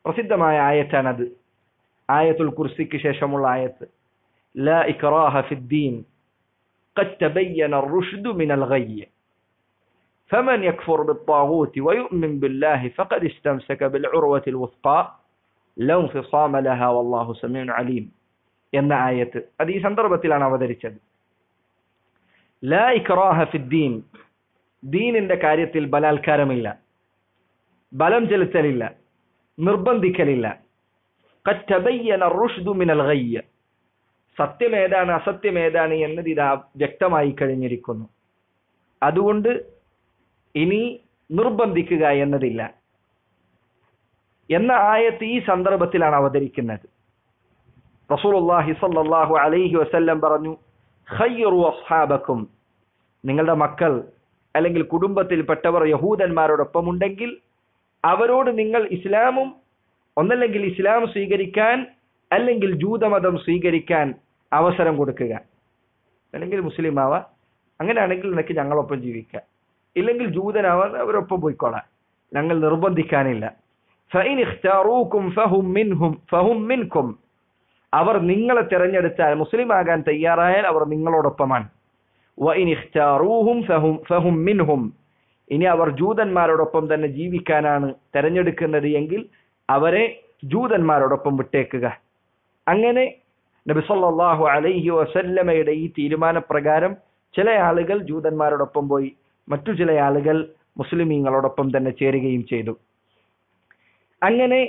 പ്രസിദ്ധമായ ആയത്താണത് ആയത്തുൽ കുർസിക്ക് ശേഷമുള്ള ആയത്ത് لا إكراه في الدين قد تبين الرشد من الغي فمن يكفر بالطاغوت ويؤمن بالله فقد استمسك بالعروة الوثقى لا انفصام لها والله سميع عليم എന്ന ആയത്ത് അത് ഈ സന്ദർഭത്തിലാണ് അവതരിച്ചത് ലാ ഇക്റാഹ ഫിദ്ദീൻ ദീനിന്റെ കാര്യത്തിൽ ബലാത്കാരമില്ല ബലം ചെലുത്തലില്ല നിർബന്ധിക്കലില്ല قد تبين الرشد من الغي സത്യം ഏതാണ് അസത്യം ഏതാണ് എന്നത് ഇതാ വ്യക്തമായി കഴിഞ്ഞിരിക്കുന്നു അതുകൊണ്ട് ഇനി നിർബന്ധിക്കുക എന്നതില്ല എന്ന ആയത്ത് ഈ സന്ദർഭത്തിലാണ് അവതരിക്കുന്നത് റസൂലുള്ളാഹി സ്വല്ലല്ലാഹു അലൈഹി വസല്ലം പറഞ്ഞു ഖയ്യറു അസ്ഹാബക്കും നിങ്ങളുടെ മക്കൾ അല്ലെങ്കിൽ കുടുംബത്തിൽപ്പെട്ടവർ യഹൂദന്മാരോടൊപ്പം ഉണ്ടെങ്കിൽ അവരോട് നിങ്ങൾ ഇസ്ലാമും ഒന്നല്ലെങ്കിൽ ഇസ്ലാം സ്വീകരിക്കാൻ അല്ലെങ്കിൽ ജൂതമതം സ്വീകരിക്കാൻ അവസരം കൊടുക്കുക അല്ലെങ്കിൽ മുസ്ലിം ആവാ അങ്ങനെയാണെങ്കിൽ നിനക്ക് ഞങ്ങളൊപ്പം ജീവിക്കാം ഇല്ലെങ്കിൽ ജൂതനാവാൻ അവരൊപ്പം പോയിക്കോളാം ഞങ്ങൾ നിർബന്ധിക്കാനില്ല فإن اختاروكم فهم منهم فهم منكم അവർ നിങ്ങളെ തിരഞ്ഞെടുത്താൽ മുസ്ലിം ആകാൻ തയ്യാറായാൽ അവർ നിങ്ങളോടൊപ്പമാണ് وإن اختاروهم فهم فهم منهم ഇനി അവർ ജൂതന്മാരോടൊപ്പം തന്നെ ജീവിക്കാനാണ് തെരഞ്ഞെടുക്കുന്നത് എങ്കിൽ അവരെ ജൂതന്മാരോടൊപ്പം വിട്ടേക്കുക അങ്ങനെ നബി സല്ലല്ലാഹു അലൈഹി വസല്ലമയുടെ ഈ തീരുമാനപ്രകാരം ചില ആളുകൾ ജൂതന്മാരോടൊപ്പം പോയി മറ്റു ചില ആളുകൾ മുസ്ലിമീങ്ങളോടൊപ്പം തന്നെ ചേരുകയും ചെയ്തു അങ്ങനെ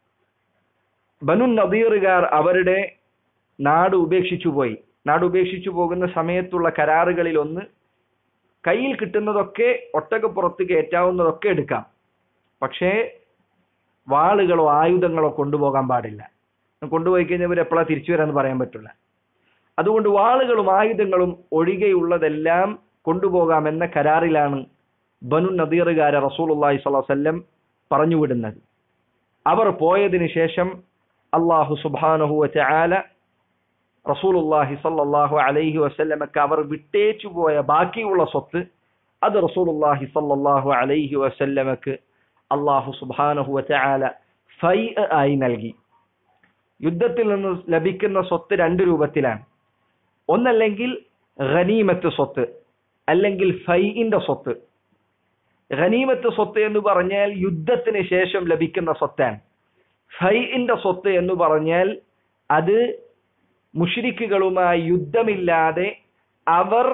ബനു നദീറുകാർ അവരുടെ നാട് ഉപേക്ഷിച്ചു പോയി നാട് ഉപേക്ഷിച്ചു പോകുന്ന സമയത്തുള്ള കരാറുകളിൽ ഒന്ന് കയ്യിൽ കിട്ടുന്നതൊക്കെ ഒട്ടകപ്പുറത്ത് കയറ്റാവുന്നതൊക്കെ എടുക്കാം പക്ഷേ വാളുകളോ ആയുധങ്ങളോ കൊണ്ടുപോകാൻ പാടില്ല കൊണ്ടുപോയി കഴിഞ്ഞാൽ ഇവർ എപ്പോഴാ തിരിച്ചു വരാന്ന് പറയാൻ പറ്റില്ല അതുകൊണ്ട് വാളുകളും ആയുധങ്ങളും ഒഴികെയുള്ളതെല്ലാം കൊണ്ടുപോകാമെന്ന കരാറിലാണ് ബനു നദീറുകാരെ റസൂലുള്ളാഹി സ്വല്ലല്ലാഹു അലൈഹി വസല്ലം പറഞ്ഞുവിടുന്നത് അവർ പോയതിനു ശേഷം അള്ളാഹു സുബ്ഹാനഹു വതആല റസൂലുള്ളാഹി സ്വല്ലല്ലാഹു അലൈഹി വസല്ലമക്ക് അവർ വിട്ടേച്ചു പോയ ബാക്കിയുള്ള സ്വത്ത് അത് റസൂലുള്ളാഹി സ്വല്ലല്ലാഹു അലൈഹി വസല്ലമക്ക് അള്ളാഹു സുബ്ഹാനഹു വതആല ഫൈ ആയി നൽകി യുദ്ധത്തിൽ നിന്ന് ലഭിക്കുന്ന സ്വത്ത് രണ്ട് രൂപത്തിലാണ് ഒന്നല്ലെങ്കിൽ ഖനീമത്ത് സ്വത്ത് അല്ലെങ്കിൽ ഫൈഇന്റെ സ്വത്ത് ഖനീമത്ത് സ്വത്ത് എന്ന് പറഞ്ഞാൽ യുദ്ധത്തിന് ശേഷം ലഭിക്കുന്ന സ്വത്താണ് ഫൈഇന്റെ സ്വത്ത് എന്ന് പറഞ്ഞാൽ അത് മുഷിരിക്കുകളുമായി യുദ്ധമില്ലാതെ അവർ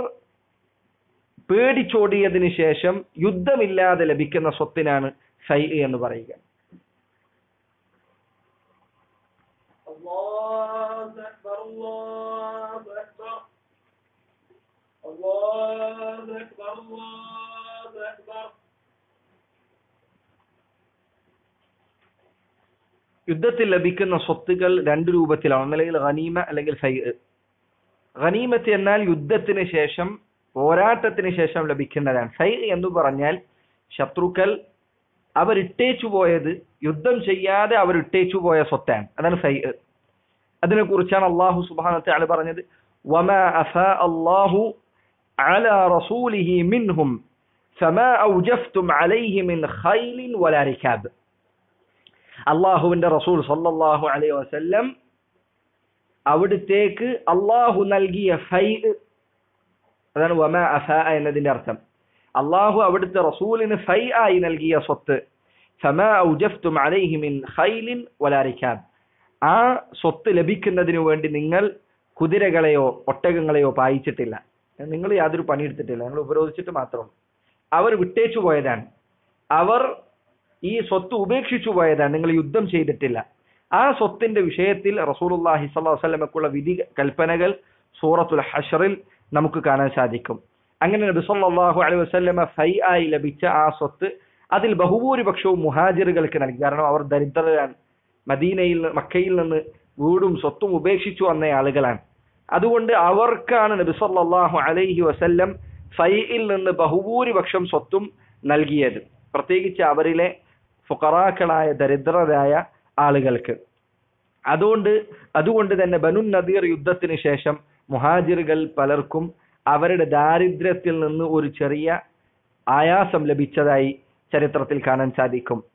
പേടിച്ചോടിയതിന് ശേഷം യുദ്ധമില്ലാതെ ലഭിക്കുന്ന സ്വത്തിനാണ് ഫൈ എന്ന് പറയുക الله أكبر الله أكبر الله أكبر الله أكبر യുദ്ധത്തിൽ ലഭിക്കുന്ന സ്വത്തുകൾ രണ്ട് രൂപത്തിലാണ് ഒന്നല്ലെങ്കിൽ ഖനീമ അല്ലെങ്കിൽ ഫൈ ഖനീമത്ത് എന്നാൽ യുദ്ധത്തിന് ശേഷം പോരാട്ടത്തിന് ശേഷം ലഭിക്കുന്നതാണ് ഫൈ എന്ന് പറഞ്ഞാൽ ശത്രുക്കൾ അവരിട്ടേച്ചു പോയത് യുദ്ധം ചെയ്യാതെ അവരിട്ടേച്ചു പോയ സ്വത്താണ് അതാണ് ഫൈ അതിനെ കുറിച്ചാണ് അള്ളാഹു സുബാനത്തെ ആള് പറഞ്ഞത് വമാ അഫാ അള്ളാഹു على رسوله منهم فما أوجفتم عليه من خيل ولا ركاب അള്ളാഹുവിന്റെ റസൂൽ സല്ലല്ലാഹു അലൈഹി വസല്ലം അവിടുത്തേക്ക് അള്ളാഹു നൽകിയ ഫൈ അതാണ് വമ അഫ എന്നതിന്റെ അർത്ഥം അള്ളാഹു അവിടുത്തെ റസൂലിന് ഫൈ ആയി നൽകിയ സ്വത്ത് ഫമ ഔജഫ്തും അലൈഹി മിൻ ഖൈലിൻ വലാ റികാബ് ആ സ്വത്ത് ലഭിക്കുന്നതിനു വേണ്ടി നിങ്ങൾ കുതിരകളെയോ ഒട്ടകങ്ങളെയോ പായിച്ചിട്ടില്ല നിങ്ങൾ യാതൊരു പണിയെടുത്തിട്ടില്ല നിങ്ങൾ ഉപരോധിച്ചിട്ട് മാത്രം അവർ വിട്ടേച്ചു പോയതാണ് അവർ ഈ സ്വത്ത് ഉപേക്ഷിച്ചു പോയതാണ് നിങ്ങൾ യുദ്ധം ചെയ്തിട്ടില്ല ആ സ്വത്തിന്റെ വിഷയത്തിൽ റസൂലുള്ളാഹി സ്വല്ലല്ലാഹു അലൈഹി വസല്ലമക്കുള്ള വിധി കൽപ്പനകൾ സൂറത്തുൽ ഹഷറിൽ നമുക്ക് കാണാൻ സാധിക്കും അങ്ങനെ നബി സല്ലല്ലാഹു അലൈഹി വസല്ലമ ഫൈ ആയി ലഭിച്ച ആ സ്വത്ത് അതിൽ ബഹുഭൂരിപക്ഷവും മുഹാജിറുകൾക്ക് നൽകി കാരണം അവർ ദരിദ്രരാണ് മദീനയിൽ മക്കയിൽ നിന്ന് വീടും സ്വത്തും ഉപേക്ഷിച്ചു വന്ന ആളുകളാണ് അതുകൊണ്ട് അവർക്കാണ് നബി സല്ലല്ലാഹു അലൈഹി വസല്ലം ഫൈയിൽ നിന്ന് ബഹുഭൂരിപക്ഷം സ്വത്തും നൽകിയത് പ്രത്യേകിച്ച് അവരിലെ ഫുഖറാക്കളായ ദരിദ്രരായ ആളുകൾക്ക് അതുകൊണ്ട് അതുകൊണ്ട് തന്നെ ബനു നദീർ യുദ്ധത്തിന് ശേഷം മുഹാജിറുകൾ പലർക്കും അവരുടെ ദാരിദ്ര്യത്തിൽ നിന്ന് ഒരു ചെറിയ ആയാസം ലഭിച്ചതായി ചരിത്രത്തിൽ കാണാൻ സാധിക്കും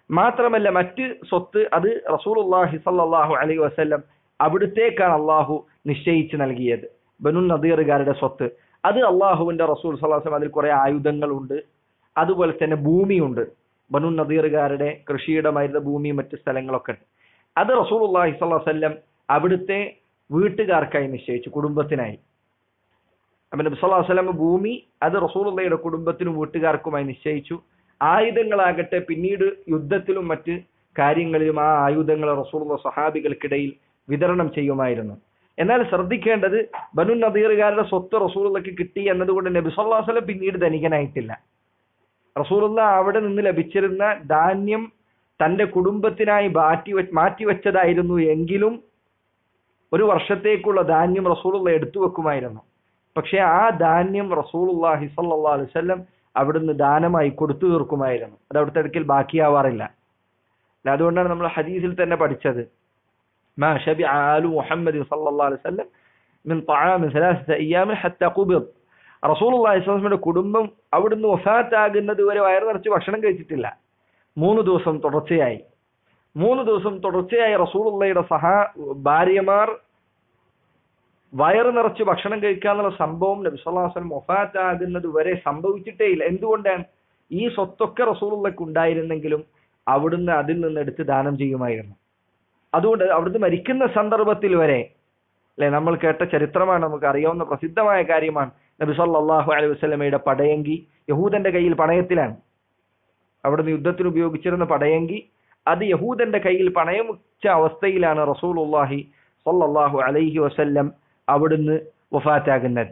മാത്രമല്ല മറ്റ് സ്വത്ത് അത് റസൂലുള്ളാഹി സ്വല്ലല്ലാഹു അലൈഹി വസല്ലം അവിടുത്തേക്കാണ് അള്ളാഹു നിശ്ചയിച്ച് നൽകിയത് ബനു നദീറുകാരുടെ സ്വത്ത് അത് അള്ളാഹുവിന്റെ റസൂൽ സല്ലല്ലാഹു അലൈഹി വസല്ലം അതിൽ കുറെ ആയുധങ്ങളുണ്ട് അതുപോലെ തന്നെ ഭൂമിയുണ്ട് ബനു നദീറുകാരുടെ കൃഷിയിടമായിരുന്ന ഭൂമിയും മറ്റു സ്ഥലങ്ങളൊക്കെ ഉണ്ട് അത് റസൂലുള്ളാഹി സ്വല്ലല്ലാഹു അലൈഹി വസല്ലം അവിടുത്തെ വീട്ടുകാർക്കായി നിശ്ചയിച്ചു കുടുംബത്തിനായി അപ്പൊ നബി സല്ലല്ലാഹു അലൈഹി വസല്ലം ഭൂമി അത് റസൂലുള്ളയുടെ കുടുംബത്തിനും വീട്ടുകാർക്കുമായി നിശ്ചയിച്ചു ആയുധങ്ങളാകട്ടെ പിന്നീട് യുദ്ധത്തിലും മറ്റ് കാര്യങ്ങളിലും ആ ആയുധങ്ങൾ റസൂലുള്ള സഹാബികൾക്കിടയിൽ വിതരണം ചെയ്യുമായിരുന്നു എന്നാൽ ശ്രദ്ധിക്കേണ്ടത് ബനു നദീറുകാരുടെ സ്വത്ത് റസൂലുള്ളക്ക് കിട്ടി എന്നതുകൊണ്ട് നബി സല്ലല്ലാഹു അലൈഹി വസല്ലം പിന്നീട് ധനികനായിട്ടില്ല റസൂലുള്ള അവിടെ നിന്ന് ലഭിച്ചിരുന്ന ധാന്യം തന്റെ കുടുംബത്തിനായി മാറ്റി മാറ്റിവെച്ചതായിരുന്നു എങ്കിലും ഒരു വർഷത്തേക്കുള്ള ധാന്യം റസൂലുള്ള എടുത്തു വെക്കുമായിരുന്നു പക്ഷെ ആ ധാന്യം റസൂലുള്ളാഹി സ്വല്ലല്ലാഹു അലൈഹി വസല്ലം അവിടുന്ന് ദാനമായി കൊടുത്തു തീർക്കുമായിരുന്നു അത് അവിടുത്തെ അടുക്കൽ ബാക്കിയാവാറില്ല അല്ല, അതുകൊണ്ടാണ് നമ്മൾ ഹദീസിൽ തന്നെ പഠിച്ചത് ما شبع آل محمد صلى الله عليه وسلم من طعام ثلاثة أيام حتى قبض റസൂലുള്ളാഹി സ്വല്ലല്ലാഹു അലൈഹി വസല്ലമയുടെ കുടുംബം അവിടുന്ന് വഫാത്താകുന്നത് വരെ വയറ് നിറച്ച് ഭക്ഷണം കഴിച്ചിട്ടില്ല മൂന്ന് ദിവസം തുടർച്ചയായി മൂന്ന് ദിവസം തുടർച്ചയായി റസൂലുള്ളയുടെ സഹാ ഭാര്യമാർ വയറ് നിറച്ച് ഭക്ഷണം കഴിക്കാന്നുള്ള സംഭവം നബി സല്ലല്ലാഹു അലൈഹി വസല്ലം വഫാത്താകുന്നത് വരെ സംഭവിച്ചിട്ടേ ഇല്ല എന്തുകൊണ്ടാണ് ഈ സ്വത്തൊക്കെ റസൂലുള്ളക്ക് ഉണ്ടായിരുന്നെങ്കിലും അവിടുന്ന് അതിൽ നിന്ന് എടുത്ത് ദാനം ചെയ്യുമായിരുന്നു അതുകൊണ്ട് അവിടുന്ന് മരിക്കുന്ന സന്ദർഭത്തിൽ വരെ അല്ലെ നമ്മൾ കേട്ട ചരിത്രമാണ് നമുക്ക് അറിയാവുന്ന പ്രസിദ്ധമായ കാര്യമാണ് നബി സല്ലല്ലാഹു അലൈഹി വസല്ലമയുടെ പടയങ്കി യഹൂദന്റെ കയ്യിൽ പണയത്തിലാണ് അവിടുന്ന് യുദ്ധത്തിന് ഉപയോഗിച്ചിരുന്ന പടയങ്കി അത് യഹൂദന്റെ കയ്യിൽ പണയം വെച്ച അവസ്ഥയിലാണ് റസൂലുള്ളാഹി സല്ലല്ലാഹു അലൈഹി വസല്ലം അവിടുന്ന് വഫാറ്റാകുന്നത്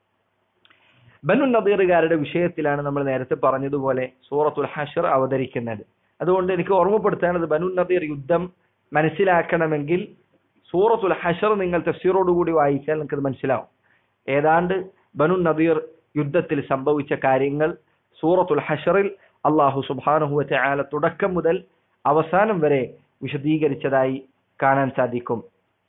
ബനു നദീറുകാരുടെ വിഷയത്തിലാണ് നമ്മൾ നേരത്തെ പറഞ്ഞതുപോലെ സൂറത്തുൽ ഹഷർ അവതരിക്കുന്നത് അതുകൊണ്ട് എനിക്ക് ഓർമ്മപ്പെടുത്താനത് ബനു നദീർ യുദ്ധം മനസ്സിലാക്കണമെങ്കിൽ സൂറത്തുൽ ഹഷർ നിങ്ങൾ തഫ്സീറോടുകൂടി വായിച്ചാൽ നിങ്ങൾക്കത് മനസ്സിലാവും ഏതാണ്ട് ബനു നദീർ യുദ്ധത്തിൽ സംഭവിച്ച കാര്യങ്ങൾ സൂറത്തുൽ ഹഷറിൽ അള്ളാഹു സുബ്ഹാനഹു വതആല തുടക്കം മുതൽ അവസാനം വരെ വിശദീകരിച്ചതായി കാണാൻ സാധിക്കും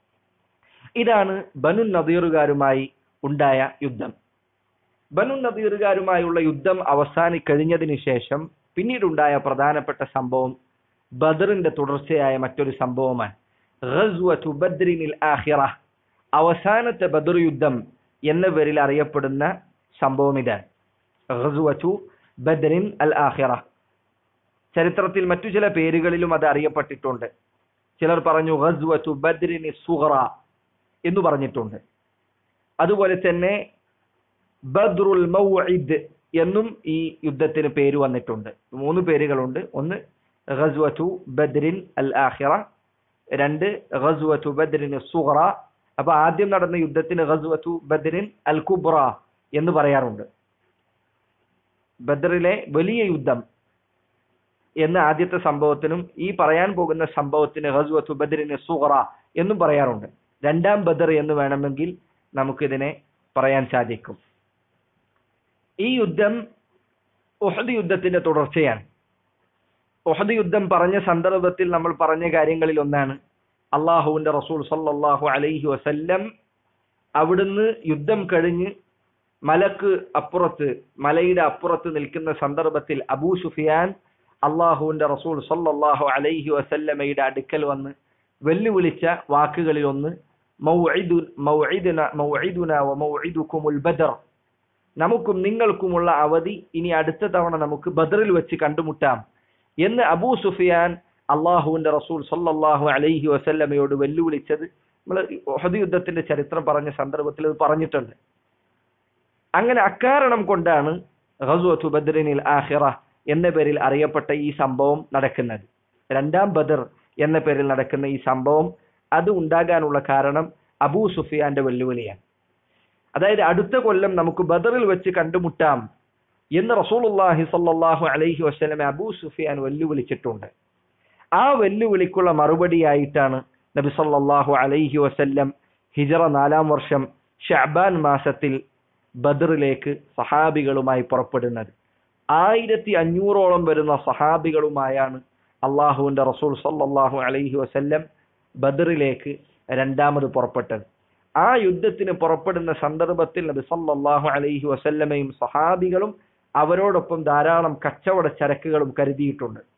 ഇതാണ് ബനു നദീറുകാരുമായി ഉണ്ടായ യുദ്ധം ബനു നദീറുകാരുമായുള്ള യുദ്ധം അവസാനി കഴിഞ്ഞതിന് ശേഷം പിന്നീടുണ്ടായ പ്രധാനപ്പെട്ട സംഭവം ബദറിന്റെ തുടർച്ചയായ മറ്റൊരു സംഭവമാണ് ഗസ്വതു ബദ്രിനിൽ ആഖിറ അവസാനത്തെ ബദർ യുദ്ധം എന്ന പേരിൽ അറിയപ്പെടുന്ന സംഭവം ഇതാണ് ഗസ്വതു ബദ്രിൻ അൽ ആഖിറ ചരിത്രത്തിൽ മറ്റു ചില പേരുകളിലും അത് അറിയപ്പെട്ടിട്ടുണ്ട് ചിലർ പറഞ്ഞു ഗസ്വതു ബദ്രിനി സുഹറ എന്ന് പറഞ്ഞിട്ടുണ്ട് അതുപോലെ തന്നെ ബദ്രുൽ മൗഇദ് എന്നും ഈ യുദ്ധത്തിന് പേര് വന്നിട്ടുണ്ട് മൂന്ന് പേരുകളുണ്ട് ഒന്ന് ഗസ്വതു ബദ്രിൻ അൽ ആഖിറ രണ്ട് ഗസ്വതു ബദ്രിൻ സുഹറ അപ്പൊ ആദ്യം നടന്ന യുദ്ധത്തിന് ഗസ്വതു ബദ്രിൻ അൽ കുബ്ര എന്ന് പറയാറുണ്ട് ബദറിലെ വലിയ യുദ്ധം എന്ന ആദ്യത്തെ സംഭവത്തിനും ഈ പറയാൻ പോകുന്ന സംഭവത്തിന് ഗസ്വതു ബദ്രിൻ സുഹറ എന്നും പറയാറുണ്ട് രണ്ടാം ബദർ എന്ന് വേണമെങ്കിൽ നമുക്കിതിനെ പറയാൻ സാധിക്കും ഈ യുദ്ധം ഉഹദ് യുദ്ധത്തിന്റെ തുടർച്ചയാണ് ഉഹദ് യുദ്ധം പറഞ്ഞ സന്ദർഭത്തിൽ നമ്മൾ പറഞ്ഞ കാര്യങ്ങളിൽ ഒന്നാണ് അള്ളാഹുവിന്റെ റസൂൽ സല്ലല്ലാഹു അലൈഹി വസല്ലം അവിടുന്ന് യുദ്ധം കഴിഞ്ഞ് മലക്ക് അപ്പുറത്ത് മലയുടെ അപ്പുറത്ത് നിൽക്കുന്ന സന്ദർഭത്തിൽ അബൂ സുഫിയാൻ അള്ളാഹുവിന്റെ റസൂൽ സല്ലല്ലാഹു അലൈഹി വസല്ലമയുടെ അടുക്കൽ വന്ന് വെല്ലുവിളിച്ച വാക്കുകളിൽ ഒന്ന് മൗഇദു മൗഇദുന മൗഇദുന വ മൗഇദുകുമുൽ ബദർ നമുക്കും നിങ്ങൾക്കുമുള്ള അവധി ഇനി അടുത്ത തവണ നമുക്ക് ബദറിൽ വെച്ച് കണ്ടുമുട്ടാം എന്ന് അബൂ സുഫിയാൻ അള്ളാഹുവിന്റെ റസൂൽ സല്ലല്ലാഹു അലൈഹി വസല്ലമയോട് വെല്ലുവിളിച്ചത് നമ്മൾ ഒഹദ് യുദ്ധത്തിന്റെ ചരിത്രം പറഞ്ഞ സന്ദർഭത്തിൽ അത് പറഞ്ഞിട്ടുണ്ട് അങ്ങനെ അക്കാരണം കൊണ്ടാണ് ഖസ്വത്തു ബദ്രിനിൽ ആഖിറ എന്ന പേരിൽ അറിയപ്പെട്ട ഈ സംഭവം നടക്കുന്നത് രണ്ടാം ബദർ എന്ന പേരിൽ നടക്കുന്ന ഈ സംഭവം അത് ഉണ്ടാകാനുള്ള കാരണം അബൂ സുഫിയാന്റെ വെല്ലുവിളിയാണ് അതായത് അടുത്ത കൊല്ലം നമുക്ക് ബദറിൽ വെച്ച് കണ്ടുമുട്ടാം എന്ന് റസൂലുള്ളാഹി സ്വല്ലല്ലാഹു അലൈഹി വസല്ലമെ അബൂ സുഫിയാൻ വെല്ലുവിളിച്ചിട്ടുണ്ട് ആ വെല്ലുവിളിക്കുള്ള മറുപടിയായിട്ടാണ് നബി സല്ലല്ലാഹു അലൈഹി വസല്ലം ഹിജറ നാലാം വർഷം ഷഅബാൻ മാസത്തിൽ ബദറിലേക്ക് സഹാബികളുമായി പുറപ്പെടുന്നത് ആയിരത്തി അഞ്ഞൂറോളം വരുന്ന സഹാബികളുമായാണ് അള്ളാഹുവിന്റെ റസൂൽ സല്ലല്ലാഹു അലൈഹി വസല്ലം ബദറിലേക്ക് രണ്ടാമത് പുറപ്പെട്ടത് ആ യുദ്ധത്തിന് പുറപ്പെടുന്ന സന്ദർഭത്തിൽ നബി സല്ലല്ലാഹു അലൈഹി വസല്ലമയും സഹാബികളും അവരോടൊപ്പം ധാരാളം കച്ചവട ചരക്കുകളും കരുതിയിട്ടുണ്ട്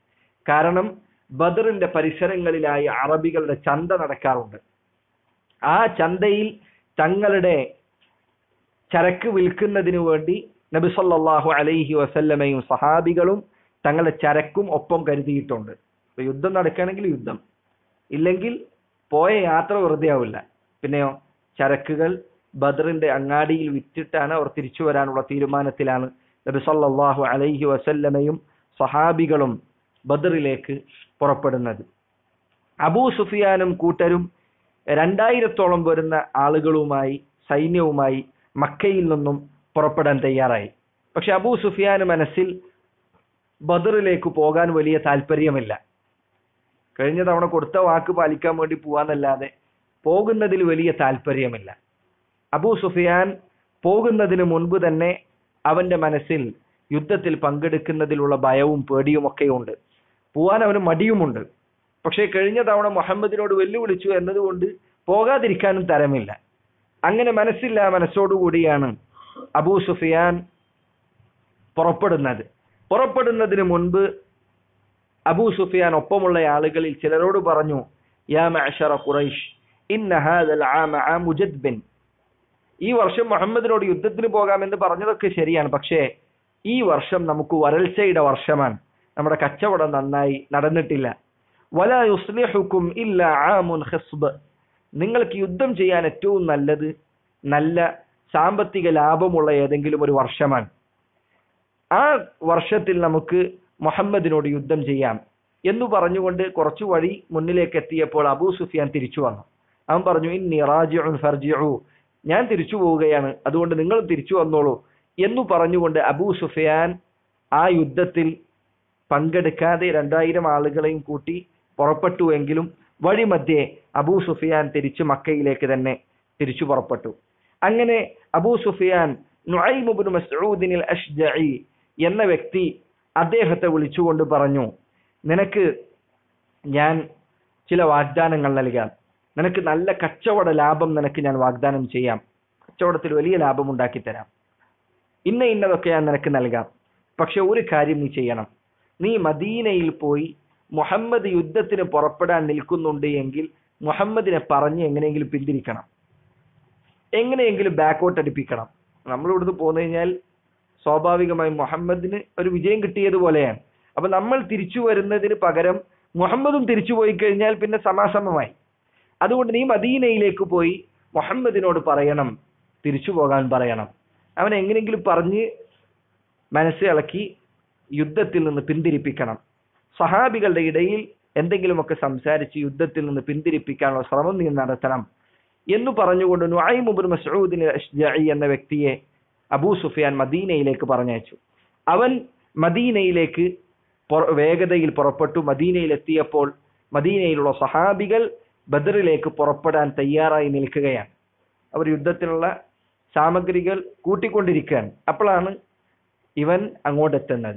കാരണം ബദറിന്റെ പരിസരങ്ങളിലായി അറബികളുടെ ചന്ത നടക്കാറുണ്ട് ആ ചന്തയിൽ തങ്ങളുടെ ചരക്ക് വിൽക്കുന്നതിനു വേണ്ടി നബി സല്ലല്ലാഹു അലൈഹി വസല്ലമയും സഹാബികളും തങ്ങളുടെ ചരക്കും ഒപ്പം കരുതിയിട്ടുണ്ട് ഇപ്പൊ യുദ്ധം നടക്കുകയാണെങ്കിൽ യുദ്ധം ഇല്ലെങ്കിൽ പോയ യാത്ര വെറുതെ ആവില്ല പിന്നെയോ ചരക്കുകൾ ബദറിന്റെ അങ്ങാടിയിൽ വിറ്റിട്ടാണ് അവർ തിരിച്ചു വരാനുള്ള തീരുമാനത്തിലാണ് നബി സല്ലല്ലാഹു അലൈഹി വസല്ലമയും സഹാബികളും ബദറിലേക്ക് പുറപ്പെടുന്നത് അബൂ സുഫിയാനും കൂട്ടരും രണ്ടായിരത്തോളം വരുന്ന ആളുകളുമായി സൈന്യവുമായി മക്കയിൽ നിന്നും പുറപ്പെടാൻ തയ്യാറായി പക്ഷെ അബൂ സുഫിയാന് മനസ്സിൽ ബദറിലേക്ക് പോകാൻ വലിയ താല്പര്യമില്ല കഴിഞ്ഞ തവണ കൊടുത്ത വാക്ക് പാലിക്കാൻ വേണ്ടി പോവാന്നല്ലാതെ പോകുന്നതിൽ വലിയ താല്പര്യമില്ല അബൂ സുഫിയാൻ പോകുന്നതിന് മുൻപ് തന്നെ അവന്റെ മനസ്സിൽ യുദ്ധത്തിൽ പങ്കെടുക്കുന്നതിലുള്ള ഭയവും പേടിയും ഒക്കെയുണ്ട് പോവാൻ അവന് മടിയുമുണ്ട് പക്ഷേ കഴിഞ്ഞ തവണ മുഹമ്മദിനോട് വെല്ലുവിളിച്ചു എന്നതുകൊണ്ട് പോകാതിരിക്കാനും തരമില്ല അങ്ങനെ മനസ്സില്ല മനസ്സോടുകൂടിയാണ് അബൂ സുഫിയാൻ പുറപ്പെടുന്നത് പുറപ്പെടുന്നതിന് മുൻപ് അബൂ സുഫിയാൻ ഒപ്പമുള്ള ആളുകളിൽ ചിലരോട് പറഞ്ഞു യാ മഅശറ ഖുറൈഷ് ഇന്ന ഹാദൽ ആമ ആമു ജദ്ബിൻ ഈ വർഷം മുഹമ്മദിനോട് യുദ്ധത്തിന് പോകാമെന്ന് പറഞ്ഞതൊക്കെ ശരിയാണ് പക്ഷേ ഈ വർഷം നമുക്ക് വരൾച്ചയുടെ വർഷമാണ് നമ്മുടെ കച്ചവടം നന്നായി നടന്നിട്ടില്ല വല യുസ്ലിഹുക്കും ഇല്ല ആമുൻ ഖസ്ബ് നിങ്ങൾക്ക് യുദ്ധം ചെയ്യാൻ ഏറ്റവും നല്ലത് നല്ല സാമ്പത്തിക ലാഭമുള്ള ഏതെങ്കിലും ഒരു വർഷമാണ് ആ വർഷത്തിൽ നമുക്ക് മുഹമ്മദിനോട് യുദ്ധം ചെയ്യാം എന്ന് പറഞ്ഞുകൊണ്ട് കുറച്ചു വഴി മുന്നിലേക്ക് എത്തിയപ്പോൾ അബൂ സുഫിയാൻ തിരിച്ചു വന്നു അവൻ പറഞ്ഞു ഇന്നി റാജിഉൻ ഫർജിഉ ഞാൻ തിരിച്ചു പോവുകയാണ് അതുകൊണ്ട് നിങ്ങൾ തിരിച്ചു വന്നോളൂ എന്ന് പറഞ്ഞുകൊണ്ട് അബൂ സുഫിയാൻ ആ യുദ്ധത്തിൽ പങ്കെടുക്കാതെ രണ്ടായിരം ആളുകളെയും കൂട്ടി പുറപ്പെട്ടുവെങ്കിലും വഴിമധ്യേ അബൂ സുഫിയാൻ തിരിച്ചു മക്കയിലേക്ക് തന്നെ തിരിച്ചു പുറപ്പെട്ടു അങ്ങനെ അബൂ സുഫിയാൻ നുഐമുബിൻ മസ്ഊദിനിൽ അഷ്ജഈ എന്ന വ്യക്തി അദ്ദേഹത്തെ വിളിച്ചുകൊണ്ട് പറഞ്ഞു നിനക്ക് ഞാൻ ചില വാഗ്ദാനങ്ങൾ നൽകാം നിനക്ക് നല്ല കച്ചവട ലാഭം നിനക്ക് ഞാൻ വാഗ്ദാനം ചെയ്യാം കച്ചവടത്തിൽ വലിയ ലാഭം ഉണ്ടാക്കി തരാം ഇന്ന ഇന്നതൊക്കെ ഞാൻ നിനക്ക് നൽകാം പക്ഷെ ഒരു കാര്യം നീ ചെയ്യണം നീ മദീനയിൽ പോയി മുഹമ്മദ് യുദ്ധത്തിന് പുറപ്പെടാൻ നിൽക്കുന്നുണ്ട് എങ്കിൽ മുഹമ്മദിനെ പറഞ്ഞ് എങ്ങനെയെങ്കിലും പിന്തിരിക്കണം എങ്ങനെയെങ്കിലും ബാക്കോട്ട് അടുപ്പിക്കണം നമ്മൾ ഇവിടുന്ന് പോന്നു കഴിഞ്ഞാൽ സ്വാഭാവികമായും മുഹമ്മദിന് ഒരു വിജയം കിട്ടിയതുപോലെയാണ് അപ്പൊ നമ്മൾ തിരിച്ചു വരുന്നതിന് പകരം മുഹമ്മദും തിരിച്ചു പോയി കഴിഞ്ഞാൽ പിന്നെ സമാസമമായി അതുകൊണ്ട് നീ മദീനയിലേക്ക് പോയി മുഹമ്മദിനോട് പറയണം തിരിച്ചു പോകാൻ പറയണം അവൻ എങ്ങനെയെങ്കിലും പറഞ്ഞ് മനസ്സിളക്കി യുദ്ധത്തിൽ നിന്ന് പിന്തിരിപ്പിക്കണം സഹാബികളുടെ ഇടയിൽ എന്തെങ്കിലുമൊക്കെ സംസാരിച്ച് യുദ്ധത്തിൽ നിന്ന് പിന്തിരിപ്പിക്കാനുള്ള ശ്രമം നീ നടത്തണം എന്ന് പറഞ്ഞുകൊണ്ട് നുഐമുബുൽ മസൂദിന് അഷ്ജഈ എന്ന വ്യക്തിയെ അബൂ സുഫിയാൻ മദീനയിലേക്ക് പറഞ്ഞയച്ചു അവൻ മദീനയിലേക്ക് പുറ- വേഗതയിൽ പുറപ്പെട്ടു മദീനയിൽ എത്തിയപ്പോൾ മദീനയിലുള്ള സഹാബികൾ ബദറിലേക്ക് പുറപ്പെടാൻ തയ്യാറായി നിൽക്കുകയാണ് അവർ യുദ്ധത്തിനുള്ള സാമഗ്രികൾ കൂട്ടിക്കൊണ്ടിരിക്കുകയാണ് അപ്പോഴാണ് ഇവൻ അങ്ങോട്ടെത്തുന്നത്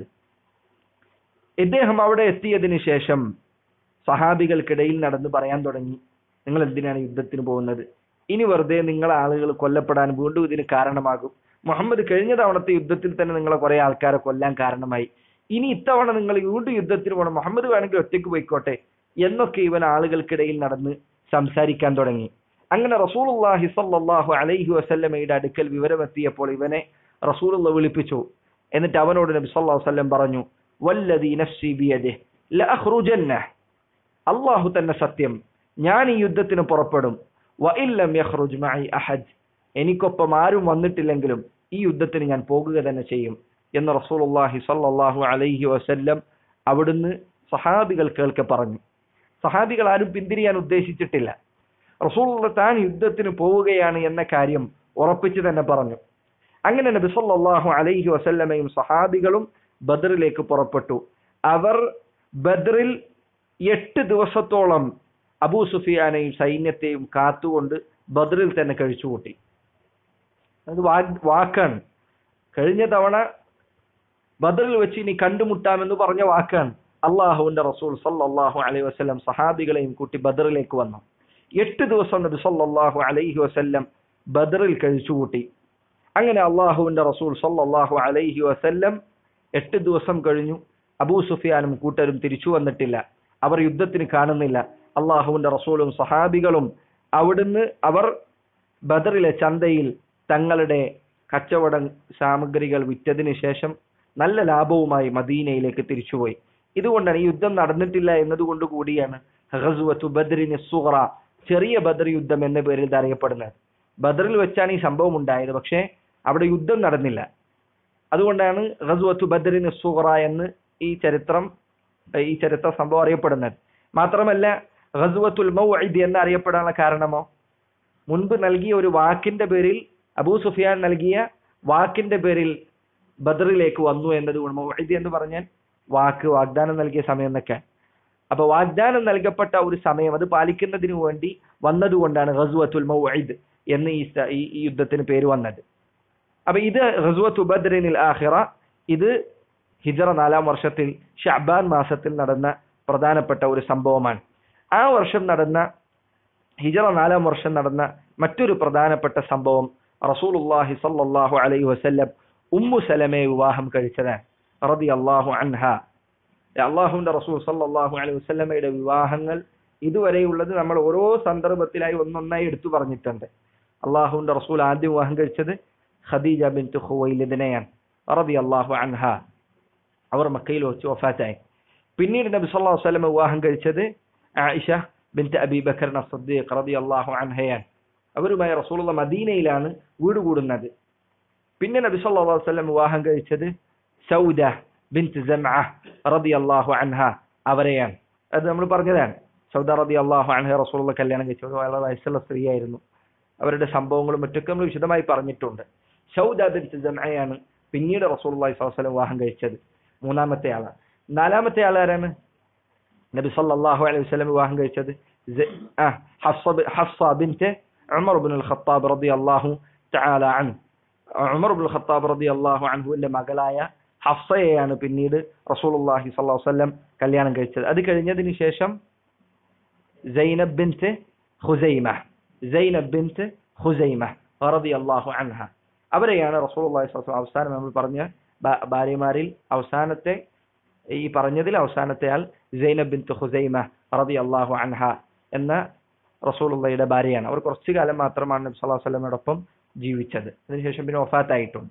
ഇദ്ദേഹം അവിടെ എത്തിയതിനു ശേഷം സഹാബികൾക്കിടയിൽ നടന്ന് പറയാൻ തുടങ്ങി നിങ്ങൾ എന്തിനാണ് യുദ്ധത്തിന് പോകുന്നത് ഇനി വെറുതെ നിങ്ങളെ ആളുകൾ കൊല്ലപ്പെടാൻ വീണ്ടും ഇതിന് കാരണമാകും മുഹമ്മദ് കഴിഞ്ഞ തവണത്തെ യുദ്ധത്തിൽ തന്നെ നിങ്ങളെ കുറെ ആൾക്കാരെ കൊല്ലാൻ കാരണമായി ഇനി ഇത്തവണ നിങ്ങൾ വീണ്ടും യുദ്ധത്തിന് പോകണം മുഹമ്മദ് വേണമെങ്കിൽ ഒറ്റയ്ക്ക് പോയിക്കോട്ടെ എന്നൊക്കെ ഇവൻ ആളുകൾക്കിടയിൽ നടന്ന് സംസാരിക്കാൻ തുടങ്ങി അങ്ങനെ റസൂലുള്ളാഹി സ്വല്ലല്ലാഹു അലൈഹി വസല്ലമയുടെ അടുക്കൽ വിവരമെത്തിയപ്പോൾ ഇവനെ റസൂലുള്ള വിളിപ്പിച്ചു എന്നിട്ട് അവനോട് നബി സല്ലല്ലാഹു അലൈഹി വസല്ലം പറഞ്ഞു വല്ലദി നഫ്സി ബിയദിഹി ലഅഖ്റുജന്ന അല്ലാഹു തന്നെ സത്യം ഞാൻ ഈ യുദ്ധത്തിന് പുറപ്പെടും വഇല്ലം യഖ്റുജ് മഅി അഹദ് എനിക്കൊപ്പം ആരും വന്നിട്ടില്ലെങ്കിലും ഈ യുദ്ധത്തിന് ഞാൻ പോകുക തന്നെ ചെയ്യും എന്ന് റസൂലുള്ളാഹി സ്വല്ലല്ലാഹു അലൈഹി വസല്ലം അവിടുന്ന് സഹാബികൾ കേൾക്കെ പറഞ്ഞു സഹാബികൾ ആരും പിന്തിരിയാൻ ഉദ്ദേശിച്ചിട്ടില്ല റസൂലുള്ള താൻ യുദ്ധത്തിന് പോവുകയാണ് എന്ന കാര്യം ഉറപ്പിച്ചു തന്നെ പറഞ്ഞു അങ്ങനെ നബി സല്ലല്ലാഹു അലൈഹി വസല്ലമയും സഹാബികളും ബദറിലേക്ക് പുറപ്പെട്ടു അവർ ബദറിൽ എട്ട് ദിവസത്തോളം അബൂ സുഫിയാനെയും സൈന്യത്തെയും കാത്തുകൊണ്ട് ബദറിൽ തന്നെ കഴിച്ചുകൂട്ടി അത് വാ- വാക്കാണ് കഴിഞ്ഞ തവണ ബദറിൽ വെച്ച് ഇനി കണ്ടുമുട്ടാമെന്ന് പറഞ്ഞ വാക്കാണ് അള്ളാഹുവിന്റെ റസൂൽ സല്ലല്ലാഹു അലൈഹി വസല്ലം സഹാബികളെയും കൂട്ടി ബദറിലേക്ക് വന്നു എട്ട് ദിവസം നബി സല്ലല്ലാഹു അലൈഹി വസല്ലം ബദറിൽ കഴിച്ചുകൂട്ടി അങ്ങനെ അള്ളാഹുവിന്റെ റസൂൽ സല്ലല്ലാഹു അലൈഹി വസല്ലം എട്ട് ദിവസം കഴിഞ്ഞു അബൂ സുഫിയാനും കൂട്ടരും തിരിച്ചു വന്നിട്ടില്ല അവർ യുദ്ധത്തിന് കാണുന്നില്ല അള്ളാഹുവിന്റെ റസൂലും സഹാബികളും അവിടുന്ന് അവർ ബദറിലെ ചന്തയിൽ തങ്ങളുടെ കച്ചവട സാമഗ്രികൾ വിറ്റതിന് ശേഷം നല്ല ലാഭവുമായി മദീനയിലേക്ക് തിരിച്ചുപോയി ഇതുകൊണ്ടാണ് ഈ യുദ്ധം നടന്നിട്ടില്ല എന്നതുകൊണ്ട് കൂടിയാണ് ഖസ്വത്തു ബദ്രിന് സുഹറ ചെറിയ ബദർ യുദ്ധം എന്ന പേരിൽ ഇത് അറിയപ്പെടുന്നത് ബദറിൽ വെച്ചാണ് ഈ സംഭവം ഉണ്ടായത് പക്ഷേ അവിടെ യുദ്ധം നടന്നില്ല അതുകൊണ്ടാണ് ഖസ്വത്തു ബദ്രിന് സുഹറ എന്ന് ഈ ചരിത്രം ഈ ചരിത്ര സംഭവം അറിയപ്പെടുന്നത് മാത്രമല്ല ഖസ്വത്തുൽ മൗഇദ് എന്ന് അറിയപ്പെടാനുള്ള കാരണമോ മുൻപ് നൽകിയ ഒരു വാക്കിന്റെ പേരിൽ അബൂ സുഫിയാൻ നൽകിയ വാക്കിന്റെ പേരിൽ ബദറിലേക്ക് വന്നു എന്നതുകൊണ്ട് മൗഇദ് എന്ന് പറഞ്ഞാൽ വാക്ക് വാഗ്ദാനം നൽകിയ സമയം എന്നൊക്കെ അപ്പൊ വാഗ്ദാനം നൽകപ്പെട്ട ഒരു സമയം അത് പാലിക്കുന്നതിന് വേണ്ടി വന്നതുകൊണ്ടാണ് ഖസ്വത്തുൽ മൗഇദ് എന്ന് ഈ സ- ഈ ഈ യുദ്ധത്തിന് പേര് വന്നത് അപ്പൊ ഇത് ഖസ്വത്തു ബദ്രിനിൽ ആഖിറ ഇത് ഹിജറ നാലാം വർഷത്തിൽ ഷഅബാൻ മാസത്തിൽ നടന്ന പ്രധാനപ്പെട്ട ഒരു സംഭവമാണ് ആ വർഷം നടന്ന ഹിജറ നാലാം വർഷം നടന്ന മറ്റൊരു പ്രധാനപ്പെട്ട സംഭവം റസൂലുള്ളാഹി സ്വല്ലല്ലാഹു അലൈഹി വസല്ലം ഉമ്മു സലമയെ വിവാഹം കഴിച്ചതാണ് റളിയല്ലാഹു അൻഹ അള്ളാഹുവിന്റെ റസൂൽ സല്ലല്ലാഹു അലൈഹി വസല്ലമയുടെ വിവാഹങ്ങൾ ഇതുവരെയുള്ളത് നമ്മൾ ഓരോ സന്ദർഭത്തിലായി ഒന്നൊന്നായി എടുത്തു പറഞ്ഞിട്ടുണ്ട് അള്ളാഹുവിന്റെ റസൂൽ ആദ്യം വിവാഹം കഴിച്ചത് ഖദീജ ബിൻത്ത് ഖുവൈലിദിനെയാണ് റളിയല്ലാഹു അൻഹ അവർ മക്കയിൽ വെച്ച് വഫാറ്റായി പിന്നീട് നബി സല്ലല്ലാഹു അലൈഹി വസല്ലം വിവാഹം കഴിച്ചത് ആയിഷ ബിൻത്ത് അബി ബക്കർ സദ്ദീഖ് റളിയല്ലാഹു അൻഹയാണ് അവരുമായി റസൂലുള്ള മദീനയിലാണ് വീട് കൂടുന്നത് പിന്നെ നബി സല്ലല്ലാഹു അലൈഹി വസല്ലം വിവാഹം കഴിച്ചത് സൗദ ബിൻത്ത് ജംഅ റളിയല്ലാഹു അൻഹ അവരെയാണ് അത് നമ്മൾ പറഞ്ഞതാണ് സൗദ റളിയല്ലാഹു അൻഹ റസൂലുള്ള കല്യാണം കഴിച്ചു ഒരു വളരെ വയസ്സുള്ള സ്ത്രീയായിരുന്നു അവരുടെ സംഭവങ്ങളും മറ്റൊക്കെ നമ്മൾ വിശദമായി പറഞ്ഞിട്ടുണ്ട് സൗദ ബിൻത്ത് ജംഅയാണ് പിന്നീട് റസൂലുള്ളാഹി സ്വല്ലല്ലാഹു അലൈഹി വസല്ലം വിവാഹം കഴിച്ചത് മൂന്നാമത്തെ ആളാണ് നാലാമത്തെ ആൾ ആരാണ് നബി സല്ലല്ലാഹു അലൈഹി വസല്ലം വിവാഹം കഴിച്ചത് സ- ആ, ഹഫ്സ ബി- Hafsa bint Umar bin al Khattab റളിയല്ലാഹു തആല അൻ ഉമർ ബിൻ ഖത്താബ് റളിയല്ലാഹു അൻഹുവിന്റെ മകളായ ഹഫ്സയെയാണ് പിന്നീട് റസൂലുള്ളാഹി സ്വല്ലല്ലാഹു അലൈഹി വസല്ലം കല്യാണം കഴിച്ചത് അത് കഴിഞ്ഞതിന് ശേഷം സൈനബ് ബിൻത്ത് ഖുസൈമ സൈനബ് ബിൻത്ത് ഖുസൈമ റളിയല്ലാഹു അൻഹ അവരെയാണ് റസൂലുള്ളാഹി സ്വല്ലല്ലാഹു അലൈഹി വസല്ലം അവസാനം നമ്മൾ പറഞ്ഞ ഭാ- ഭാര്യമാരിൽ അവസാനത്തെ ഈ പറഞ്ഞതിൽ അവസാനത്തെ ആൾ സൈനബ് ബിൻത്ത് ഖുസൈമ റളിയല്ലാഹു അൻഹ എന്ന റസൂലുള്ളയുടെ ഭാര്യയാണ് അവർ കുറച്ചു കാലം മാത്രമാണ് നബി സല്ലല്ലാഹു അലൈഹി വസല്ലമയോടൊപ്പം ജീവിച്ചത് അതിനുശേഷം പിന്നെ വഫാത്തായിട്ടുണ്ട്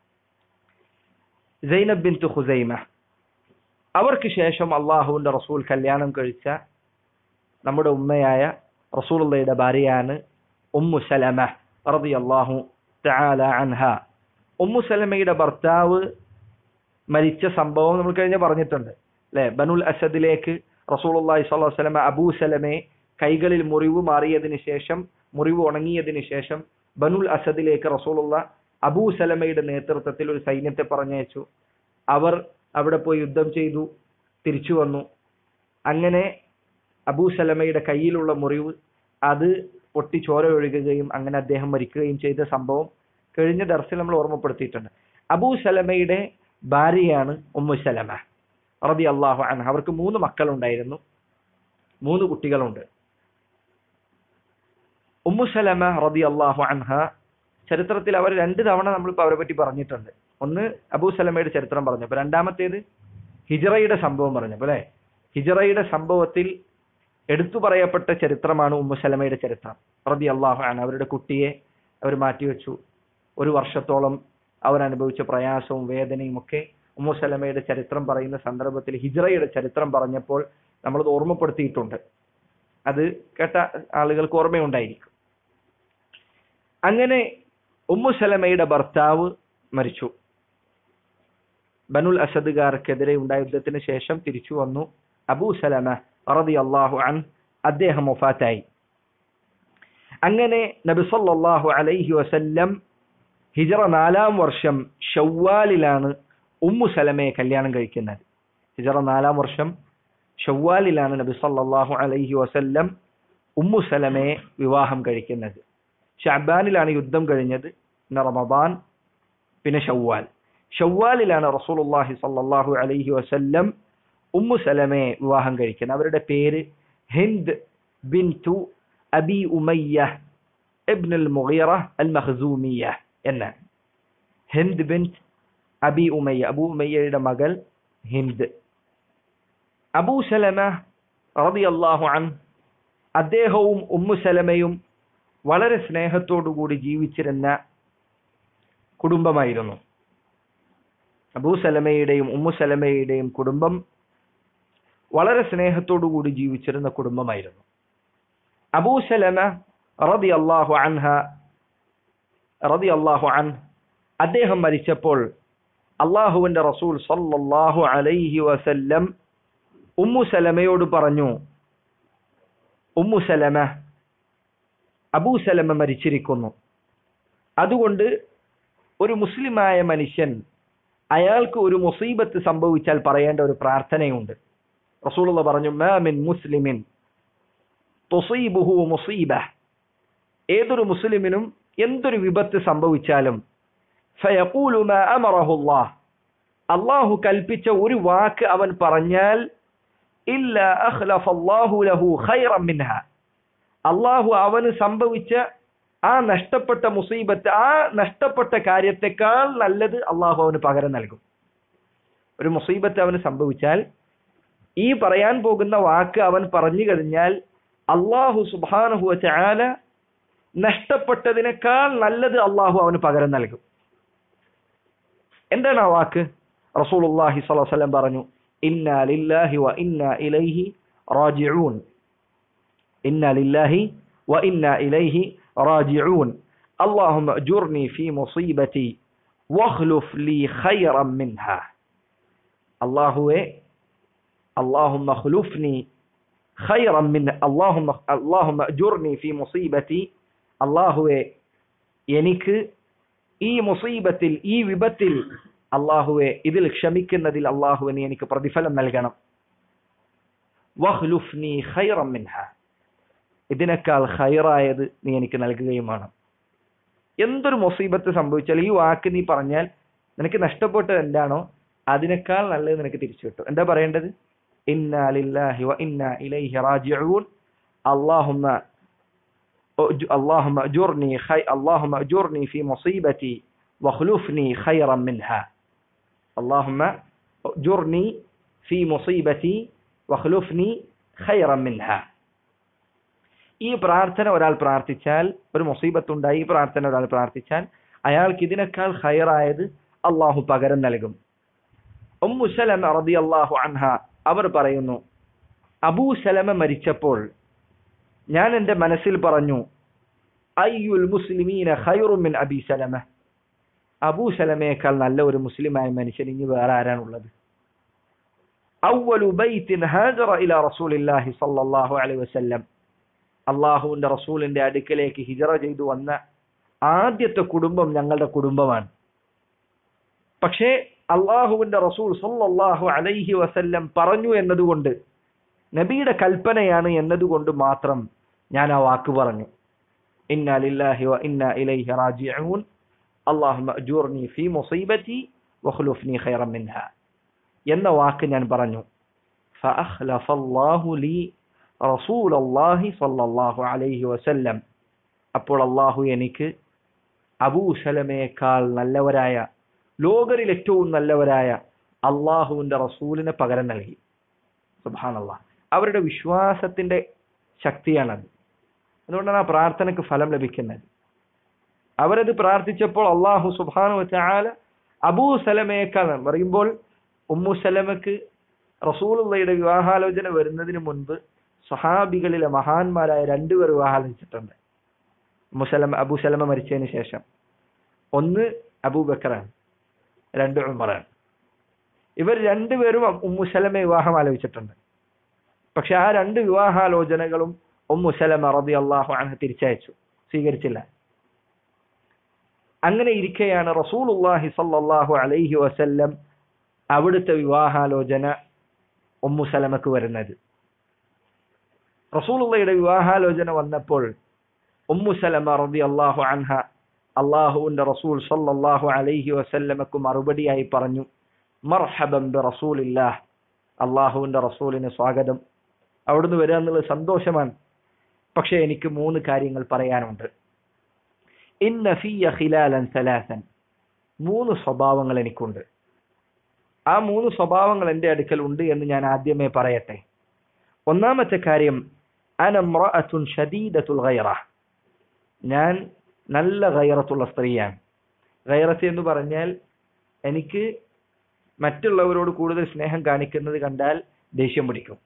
സൈനബ് ബിൻത്ത് ഖുസൈമ അവർക്ക് ശേഷം അള്ളാഹുവിന്റെ റസൂൽ കല്യാണം കഴിച്ച നമ്മുടെ ഉമ്മയായ റസൂലുള്ളയുടെ ഭാര്യയാണ് ഉമ്മു സലമ റളിയല്ലാഹു തആല അൻഹ ഉമ്മു സലമയുടെ ഭർത്താവ് മരിച്ച സംഭവം നമ്മൾ കഴിഞ്ഞ പറഞ്ഞിട്ടുണ്ട് അല്ലെ ബനുൽ അസദിലേക്ക് റസൂലുള്ളാഹി സ്വല്ലല്ലാഹു അലൈഹി വസല്ലമ അബൂ സലമയെ കൈകളിൽ മുറിവ് മാറിയതിന് ശേഷം മുറിവ് ഉണങ്ങിയതിന് ശേഷം ബനുൽ അസദിലേക്ക് റസൂലുള്ള അബൂ സലമയുടെ നേതൃത്വത്തിൽ ഒരു സൈന്യത്തെ പറഞ്ഞയച്ചു അവർ അവിടെ പോയി യുദ്ധം ചെയ്തു തിരിച്ചു വന്നു അങ്ങനെ അബൂ സലമയുടെ കയ്യിലുള്ള മുറിവ് അത് പൊട്ടി ചോര ഒഴുകുകയും അങ്ങനെ അദ്ദേഹം മരിക്കുകയും ചെയ്ത സംഭവം കഴിഞ്ഞ ദർശനം നമ്മൾ ഓർമ്മപ്പെടുത്തിയിട്ടുണ്ട് അബൂ സലമയുടെ ഭാര്യയാണ് ഉമ്മു സലമ റബി അള്ളാഹു അൻഹ അവർക്ക് മൂന്ന് മക്കളുണ്ടായിരുന്നു മൂന്ന് കുട്ടികളുണ്ട് ഉമ്മു സലമ റബി അള്ളാഹു അൻഹ ചരിത്രത്തിൽ അവർ രണ്ട് തവണ നമ്മളിപ്പോൾ അവരെ പറ്റി പറഞ്ഞിട്ടുണ്ട് ഒന്ന് അബൂ സലമയുടെ ചരിത്രം പറഞ്ഞപ്പോൾ രണ്ടാമത്തേത് ഹിജറയുടെ സംഭവം പറഞ്ഞപ്പോൾ അല്ലെ ഹിജറയുടെ സംഭവത്തിൽ എടുത്തു പറയപ്പെട്ട ചരിത്രമാണ് ഉമ്മു സലമയുടെ ചരിത്രം റബി അള്ളാഹു അൻ അവരുടെ കുട്ടിയെ അവർ മാറ്റിവെച്ചു ഒരു വർഷത്തോളം അവർ അനുഭവിച്ച പ്രയാസവും വേദനയും ഒക്കെ ഉമ്മു സലമയുടെ ചരിത്രം പറയുന്ന സന്ദർഭത്തിൽ ഹിജറയുടെ ചരിത്രം പറഞ്ഞപ്പോൾ നമ്മളത് ഓർമ്മപ്പെടുത്തിയിട്ടുണ്ട് അത് കേട്ട ആളുകൾക്ക് ഓർമ്മയുണ്ടായിരിക്കും അങ്ങനെ ഉമ്മു സലമയുടെ ഭർത്താവ് മരിച്ചു ബനുൽ അസദുകാർക്കെതിരെ ഉണ്ടായ യുദ്ധത്തിന് ശേഷം തിരിച്ചു വന്നു അബൂ സലമ റതി അള്ളാഹു അൻ അദ്ദേഹം ഒഫാത്തായി അങ്ങനെ നബി സല്ലല്ലാഹു അലൈഹി വസല്ലം ഹിജറ നാലാം വർഷം ഷവ്വാലിലാണ് ഉമ്മു സലമയെ കല്യാണം കഴിക്കുന്നത് ഹിജറ നാലാം വർഷം ഷവ്വാലിലാണ് നബി സല്ലല്ലാഹു അലൈഹി വസല്ലം ഉമ്മു സലമയെ വിവാഹം കഴിക്കുന്നത് ഷഅബാനിലാണ് യുദ്ധം കഴിഞ്ഞത് പിന്നെ റമദാൻ പിന്നെ ഷവ്വാൽ ഷവ്വാലിലാണ് റസൂലുള്ളാഹി സല്ലല്ലാഹു അലൈഹി വസല്ലം ഉമ്മു സലമയെ വിവാഹം കഴിക്കുന്നത് അവരുടെ പേര് ഹിന്ദ് ബിൻതു അബി ഉമയ്യ ഇബ്ൻ അൽ മുഗീറ അൽ മഖ്സൂമിയ എന്നാണ് ഹിന്ദ് ബിൻത് അബി ഉമയ്യ അബു ഉമയ്യയുടെ മകൾ ഹിന്ദ് അബൂ സലമ റളിയല്ലാഹു അൻ അദ്ദേഹവും ഉമ്മു സലമയും വളരെ സ്നേഹത്തോടുകൂടി ജീവിച്ചിരുന്ന കുടുംബമായിരുന്നു അബൂ സലമയുടെയും ഉമ്മു സലമയുടെയും കുടുംബം വളരെ സ്നേഹത്തോടുകൂടി ജീവിച്ചിരുന്ന കുടുംബമായിരുന്നു അബൂ സലമ റതി അള്ളാഹു അൻഹ റതി അള്ളാഹു അൻ അദ്ദേഹം മരിച്ചപ്പോൾ അള്ളാഹുവിന്റെ റസൂൽ സല്ലല്ലാഹു അലൈഹി വസല്ലം ഉമ്മു സലമയോട് പറഞ്ഞു ഉമ്മു സലമ അബൂ സലമ മരിച്ചിരിക്കുന്നു അതുകൊണ്ട് ഒരു മുസ്ലിമായ മനുഷ്യൻ അയാൾക്ക് ഒരു മുസീബത്ത് സംഭവിച്ചാൽ പറയേണ്ട ഒരു പ്രാർത്ഥനയുണ്ട് റസൂലുള്ള പറഞ്ഞു മാമിൻ മുസ്ലിമിൻ തുസീബുഹു മുസീബ ഏതൊരു മുസ്ലിമിനും എന്തൊരു വിപത്ത് സംഭവിച്ചാലും ഫയഖൂലു മാ അമറഹുല്ലാഹ് അള്ളാഹു കൽപ്പിച്ച ഒരു വാക്ക് അവൻ പറഞ്ഞാൽ ഇല്ല അഖ്ലഫല്ലാഹു ലഹു ഖൈറൻ മിൻഹ അള്ളാഹു അവന് സംഭവിച്ച ആ നഷ്ടപ്പെട്ട മുസീബത്ത് ആ നഷ്ടപ്പെട്ട കാര്യത്തെക്കാൾ നല്ലത് അള്ളാഹു അവന് പകരം നൽകും ഒരു മുസീബത്ത് അവന് സംഭവിച്ചാൽ ഈ പറയാൻ പോകുന്ന വാക്ക് അവൻ പറഞ്ഞു കഴിഞ്ഞാൽ അള്ളാഹു സുബാനഹു ചാല നഷ്ടപ്പെട്ടതിനേക്കാൾ നല്ലത് അള്ളാഹു അവന് പകരം നൽകും എന്താണ് ആ വാക്ക് റസൂലുള്ളാഹി സ്വല്ലല്ലാഹു അലൈഹി വസല്ലം പറഞ്ഞു ഇന്നാ ലില്ലാഹി വ ഇന്നാ ഇലൈഹി റാജിഊൻ ഇന്നാ ലില്ലാഹി വ ഇന്നാ ഇലൈഹി റാജിഊൻ اللهم اجرني في مصيبتي واخلف لي خيرا منها الله اللهم اخلفني خيرا من اللهم اللهم اجرني في مصيبتي الله എനിക്ക് ഈ മുസീബത്തിൽ ഈ വിപത്തിൽ അള്ളാഹുവെ ഇതിൽ ക്ഷമിക്കുന്നതിൽ അള്ളാഹുവിന് എനിക്ക് പ്രതിഫലം നൽകണം വഹ്ലുഫ്നി ഖൈറം മിൻഹ ഇതിനേക്കാൾ ഖൈറായത് നീ എനിക്ക് നൽകുകയും വേണം എന്തൊരു മുസീബത്ത് സംഭവിച്ചാൽ ഈ വാക്ക് നീ പറഞ്ഞാൽ നിനക്ക് നഷ്ടപ്പെട്ടത് എന്താണോ അതിനേക്കാൾ നല്ലത് നിനക്ക് തിരിച്ചു കിട്ടും എന്താ പറയേണ്ടത് ഇന്നാ ലില്ലാഹി വ ഇന്നാ ഇലൈഹി റാജിഊൻ അല്ലാഹുമ്മ اللهم اجرني خي... اللهم اجرني في مصيبتي واخلفني خيرا منها اللهم اجرني في مصيبتي واخلفني خيرا منها ഈ പ്രാർത്ഥന ഒരാൾ പ്രാർത്ഥിച്ചാൽ ഒരു മുസീബത്തുണ്ടായി ഈ പ്രാർത്ഥന ഒരാൾ പ്രാർത്ഥിച്ചാൽ അയാൾക്ക് ഇതിനേക്കാൾ ഹയറായത് അള്ളാഹു പകരം നൽകും ഉമ്മു സലമ റളിയല്ലാഹു അൻഹ അവർ പറയുന്നു അബൂ സലമ മരിച്ചപ്പോൾ ഞാൻ എൻ്റെ മനസ്സിൽ പറഞ്ഞു അയ്യുൽ മുസ്ലിമീന ഖൈറും മിൻ അബി സലമ അബൂ സലമയേക്കാൾ നല്ല ഒരു മുസ്ലിമായ മനുഷ്യൻ ഇനി വേറെ ആരാണുള്ളത് അവലു ബൈത്തിൻ ഹാജറ ഇല റസൂലില്ലാഹി സല്ലല്ലാഹു അലൈഹി വസല്ലം അള്ളാഹുവിന്റെ റസൂലിന്റെ അടുക്കലേക്ക് ഹിജറ ചെയ്തു വന്ന ആദ്യത്തെ കുടുംബം ഞങ്ങളുടെ കുടുംബമാണ് പക്ഷേ അള്ളാഹുവിന്റെ റസൂൽ സല്ലല്ലാഹു അലൈഹി വസല്ലം പറഞ്ഞു എന്നതുകൊണ്ട് നബിയുടെ കൽപ്പനയാണ് എന്നതുകൊണ്ട് മാത്രം ഞാൻ ആ വാക്ക് പറഞ്ഞു ഇന്നാ ലില്ലാഹി വ ഇന്നാ ഇലൈഹി റാജിഊൻ അല്ലാഹുമ്മ അജൂർനി ഫീ മുസീബതി വഖ്ലുഫ്നി ഖൈറൻ മിൻഹ എന്ന വാക്ക് ഞാൻ പറഞ്ഞു فأخلف الله لي رسول الله صلى الله عليه وسلم അപ്പോൾ അള്ളാഹു എനിക്ക് അബൂ സലമയേക്കാൾ നല്ലവരായ ലോകരിൽ ഏറ്റവും നല്ലവരായ അള്ളാഹുവിന്റെ റസൂലിനെ പകരം നൽകി സുബാനല്ലാ അവരുടെ വിശ്വാസത്തിന്റെ ശക്തിയാണത് അതുകൊണ്ടാണ് ആ പ്രാർത്ഥനയ്ക്ക് ഫലം ലഭിക്കുന്നത് അവരത് പ്രാർത്ഥിച്ചപ്പോൾ അള്ളാഹു സുബാനു ചാല അബൂ സലമയേക്കാൾ പറയുമ്പോൾ ഉമ്മു സലമക്ക് റസൂലുള്ളയുടെ വിവാഹാലോചന വരുന്നതിന് മുൻപ് സഹാബികളിലെ മഹാന്മാരായ രണ്ടുപേർ വിവാഹാലോചിച്ചിട്ടുണ്ട് മുസലമ അബൂ സലമ മരിച്ചതിന് ശേഷം ഒന്ന് അബൂബക്കറാണ് രണ്ട് ഉമറാണ് ഇവർ രണ്ടുപേരും ഉമ്മു സലമെ വിവാഹം ആലോചിച്ചിട്ടുണ്ട് പക്ഷെ ആ രണ്ട് വിവാഹാലോചനകളും ഉമ്മു സലമ റബി അള്ളാഹു അൻഹ തിരിച്ചയച്ചു സ്വീകരിച്ചില്ല അങ്ങനെ ഇരിക്കെയാണ് റസൂലുള്ളാഹി സല്ലല്ലാഹു അലൈഹി വസല്ലം അവിടുത്തെ വിവാഹാലോചന ഉമ്മു സലമക്ക് വരുന്നത് റസൂലുള്ളയുടെ വിവാഹാലോചന വന്നപ്പോൾ ഉമ്മു സലമ റബി അള്ളാഹു അൻഹ അള്ളാഹുവിന്റെ റസൂൽ സല്ലല്ലാഹു അലൈഹി വസല്ലമക്ക് മറുപടിയായി പറഞ്ഞു മർഹബൻ ബി റസൂലില്ലാഹ് അള്ളാഹുവിന്റെ റസൂലിന് സ്വാഗതം അവിടുന്ന് വരിക എന്നുള്ളത് സന്തോഷമാണ് പക്ഷെ എനിക്ക് മൂന്ന് കാര്യങ്ങൾ പറയാനുണ്ട് ഇന്ന ഫിയ ഖിലാലൻ സലാസൻ മൂന്ന് സ്വഭാവങ്ങൾ എനിക്കുണ്ട് ആ മൂന്ന് സ്വഭാവങ്ങൾ എന്റെ അടുക്കൽ ഉണ്ട് എന്ന് ഞാൻ ആദ്യമേ പറയട്ടെ ഒന്നാമത്തെ കാര്യം അനമ്രഅത്തുൻ ഷദീദത്തുൽ ഗൈറ ഞാൻ നല്ല ഗൈറത്തുള്ള സ്ത്രീയാണ് ഗൈറത്ത് എന്ന് പറഞ്ഞാൽ എനിക്ക് മറ്റുള്ളവരോട് കൂടുതൽ സ്നേഹം കാണിക്കുന്നത് കണ്ടാൽ ദേഷ്യം പിടിക്കും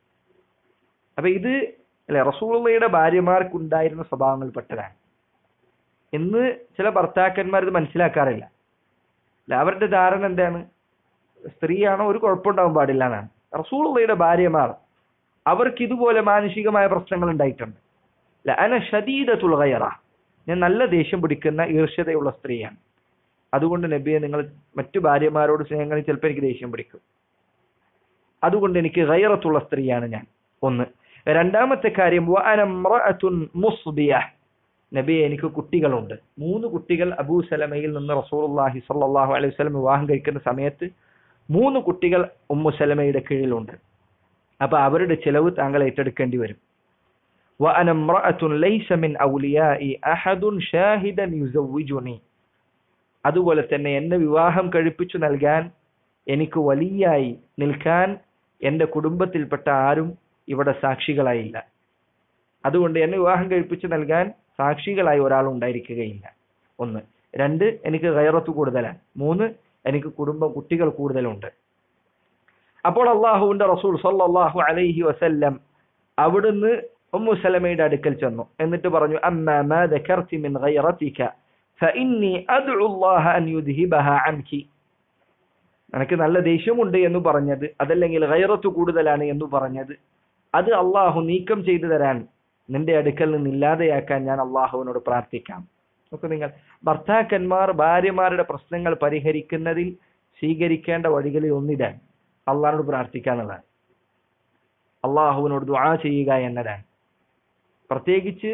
അപ്പൊ ഇത് അല്ലെ റസൂള്ളയുടെ ഭാര്യമാർക്കുണ്ടായിരുന്ന സ്വഭാവങ്ങളിൽപ്പെട്ടതാണ് ഇന്ന് ചില ഭർത്താക്കന്മാർ ഇത് മനസ്സിലാക്കാറില്ല അല്ല അവരുടെ ധാരണ എന്താണ് സ്ത്രീയാണോ ഒരു കുഴപ്പമുണ്ടാവാൻ പാടില്ല എന്നാണ് റസൂള്ളയുടെ ഭാര്യമാർ അവർക്ക് ഇതുപോലെ മാനസികമായ പ്രശ്നങ്ങൾ ഉണ്ടായിട്ടുണ്ട് അല്ല അന ഷദീദത്തുൽ ഗൈറ ഞാൻ നല്ല ദേഷ്യം പിടിക്കുന്ന ഈർഷ്യതയുള്ള സ്ത്രീയാണ് അതുകൊണ്ട് നബിയെ നിങ്ങൾ മറ്റു ഭാര്യമാരോട് സ്നേഹങ്ങളിൽ ചിലപ്പോൾ എനിക്ക് ദേഷ്യം പിടിക്കും അതുകൊണ്ട് എനിക്ക് ഗൈറത്തുള്ള സ്ത്രീയാണ് ഞാൻ ഒന്ന് രണ്ടാമത്തെ കാര്യം വഅനമ്രഅത്തുൻ മുസ്ബിയ നബിയെ എനിക്ക് കുട്ടികളുണ്ട് മൂന്ന് കുട്ടികൾ അബൂ സലമയിൽ നിന്ന് റസൂലുള്ളാഹി സ്വല്ലല്ലാഹു അലൈഹി വസല്ലം വിവാഹം കഴിക്കുന്ന സമയത്ത് മൂന്ന് കുട്ടികൾ ഉമ്മു സലമയുടെ കീഴിലുണ്ട് അപ്പൊ അവരുടെ ചിലവ് താങ്കൾ ഏറ്റെടുക്കേണ്ടി വരും വഅനമ്രഅത്തുൻ ലൈസ മിൻ ഔലിയാഇ അഹദുൻ ഷാഹിദൻ യുസവ്വിജുനി അതുപോലെ തന്നെ എന്നെ വിവാഹം കഴിപ്പിച്ചു നൽകാൻ എനിക്ക് വലിയായി നിൽക്കാൻ എന്റെ കുടുംബത്തിൽപ്പെട്ട ആരും ഇവിടെ സാക്ഷികളായില്ല അതുകൊണ്ട് എന്നെ വിവാഹം കഴിപ്പിച്ചു നൽകാൻ സാക്ഷികളായി ഒരാൾ ഉണ്ടായിരിക്കുകയില്ല ഒന്ന് രണ്ട് എനിക്ക് ഗൈറത്ത് കൂടുതലാണ് മൂന്ന് എനിക്ക് കുടുംബം കുട്ടികൾ കൂടുതലുണ്ട് അപ്പോൾ അള്ളാഹുവിന്റെ റസൂൽ സല്ലല്ലാഹു അലൈഹി വസല്ലം അവിടുന്ന് ഉമ്മു സലമയുടെ അടുക്കൽ ചെന്നു എന്നിട്ട് പറഞ്ഞു അമ്മ മാ ദക്കർതി മിൻ ഗൈറതിക ഫഇന്നി അദ്ഉ അല്ലാഹ അൻ യുദ്ഹിബഹ അൻകി നിനക്ക് നല്ല ദേഷ്യമുണ്ട് എന്ന് പറഞ്ഞത് അതല്ലെങ്കിൽ ഗൈറത്ത് കൂടുതലാണ് എന്ന് പറഞ്ഞത് അത് അള്ളാഹു നീക്കം ചെയ്തു തരാൻ നിന്റെ അടുക്കൽ നിന്ന് ഇല്ലാതെയാക്കാൻ ഞാൻ അള്ളാഹുവിനോട് പ്രാർത്ഥിക്കാം നോക്കൂ നിങ്ങൾ ഭർത്താക്കന്മാർ ഭാര്യമാരുടെ പ്രശ്നങ്ങൾ പരിഹരിക്കുന്നതിൽ സ്വീകരിക്കേണ്ട വഴികളിൽ ഒന്നിതാണ് അള്ളാഹിനോട് പ്രാർത്ഥിക്കുക എന്നതാണ് അള്ളാഹുവിനോട് ദുആ ചെയ്യുക എന്നതാണ് പ്രത്യേകിച്ച്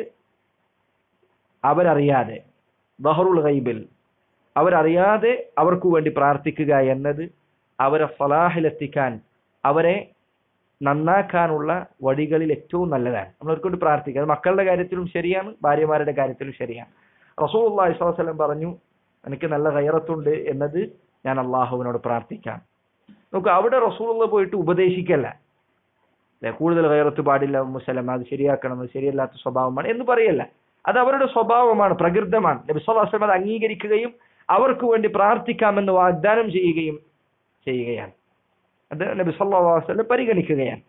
അവരറിയാതെ ബഹറുൽ ഗൈബിൽ അവരറിയാതെ അവർക്ക് വേണ്ടി പ്രാർത്ഥിക്കുക എന്നത് അവരെ ഫലാഹിലെത്തിക്കാൻ അവരെ നന്നാക്കാനുള്ള വഴികളിൽ ഏറ്റവും നല്ലതാണ് നമ്മളവർക്ക് വേണ്ടി പ്രാർത്ഥിക്കുക അത് മക്കളുടെ കാര്യത്തിലും ശരിയാണ് ഭാര്യമാരുടെ കാര്യത്തിലും ശരിയാണ് റസൂൽ അള്ളാഹി സ്വലം പറഞ്ഞു എനിക്ക് നല്ല കയറത്തുണ്ട് എന്നത് ഞാൻ അള്ളാഹുവിനോട് പ്രാർത്ഥിക്കാം നോക്ക് അവിടെ റസൂലുള്ള പോയിട്ട് ഉപദേശിക്കല്ല അല്ലെ കൂടുതൽ കയറത്ത് പാടില്ല മുസലം അത് ശരിയാക്കണം അത് ശരിയല്ലാത്ത സ്വഭാവമാണ് എന്ന് പറയല്ല അത് അവരുടെ സ്വഭാവമാണ് പ്രകൃതമാണ് നബി സ്വലാസ്ലം അത് അംഗീകരിക്കുകയും അവർക്ക് വേണ്ടി പ്രാർത്ഥിക്കാമെന്ന് വാഗ്ദാനം ചെയ്യുകയും ചെയ്യുകയാണ് അത് നബി സല്ലല്ലാഹു അലൈഹി വസല്ലം പരിഗണിക്കുകയാണ്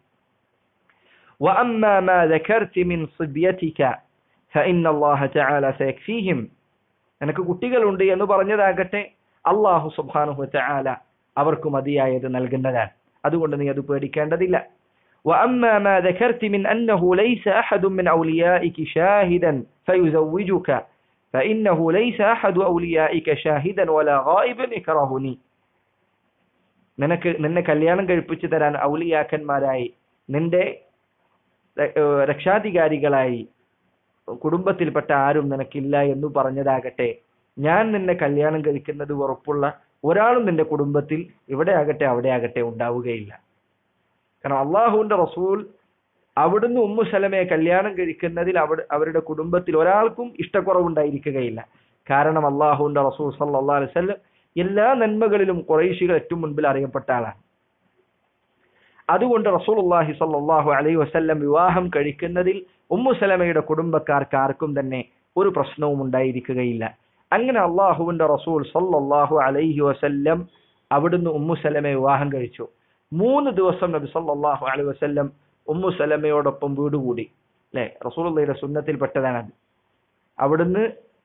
وأما ما ذكرت من صبيتك فإن الله تعالى سيكفيهم നിനക്ക് കുട്ടികളുണ്ട് എന്ന് പറഞ്ഞതാകട്ടെ അള്ളാഹു സുബ്ഹാനഹു വതആല അവർക്ക് മതിയായത് നൽകുന്നതാണ് അതുകൊണ്ട് നീ അത് പേടിക്കേണ്ടതില്ല وأما ما ذكرت من أنه ليس أحد من أوليائك شاهدا فيزوجك فإنه ليس أحد أوليائك شاهدا ولا غائبا يكرهني നിനക്ക് നിന്നെ കല്യാണം കഴിപ്പിച്ചു തരാൻ ഔലിയാക്കന്മാരായി നിന്റെ രക്ഷാധികാരികളായി കുടുംബത്തിൽപ്പെട്ട ആരും നിനക്കില്ല എന്ന് പറഞ്ഞതാകട്ടെ ഞാൻ നിന്നെ കല്യാണം കഴിക്കുന്നത് ഉറപ്പുള്ള ഒരാളും നിന്റെ കുടുംബത്തിൽ ഇവിടെ ആകട്ടെ അവിടെ ആകട്ടെ ഉണ്ടാവുകയില്ല കാരണം അള്ളാഹുവിന്റെ റസൂൽ അവിടുന്ന് ഉമ്മു സലമയെ കല്യാണം കഴിക്കുന്നതിൽ അവിടെ അവരുടെ കുടുംബത്തിൽ ഒരാൾക്കും ഇഷ്ടക്കുറവുണ്ടായിരിക്കുകയില്ല കാരണം അള്ളാഹുവിന്റെ റസൂൽ സല്ലാ അലൈവല്ലം എല്ലാ നന്മകളിലും കുറേശികൾ ഏറ്റവും മുൻപിൽ അറിയപ്പെട്ട ആളാണ് അതുകൊണ്ട് റസൂലുള്ളാഹി സ്വല്ലല്ലാഹു അലൈഹി വസല്ലം വിവാഹം കഴിക്കുന്നതിൽ ഉമ്മു സലമയുടെ കുടുംബക്കാർക്ക് ആർക്കും തന്നെ ഒരു പ്രശ്നവും ഉണ്ടായിരിക്കുകയില്ല അങ്ങനെ അള്ളാഹുവിന്റെ റസൂൽ സല്ലല്ലാഹു അലൈഹി വസല്ലം അവിടുന്ന് ഉമ്മു സലമയെ വിവാഹം കഴിച്ചു മൂന്ന് ദിവസം നബി സല്ലല്ലാഹു അലൈഹി വസല്ലം ഉമ്മു സലമയോടൊപ്പം വീടുകൂടി അല്ലെ റസൂലുള്ളയുടെ സുന്നത്തിൽപ്പെട്ടതാണത് അവിടുന്ന്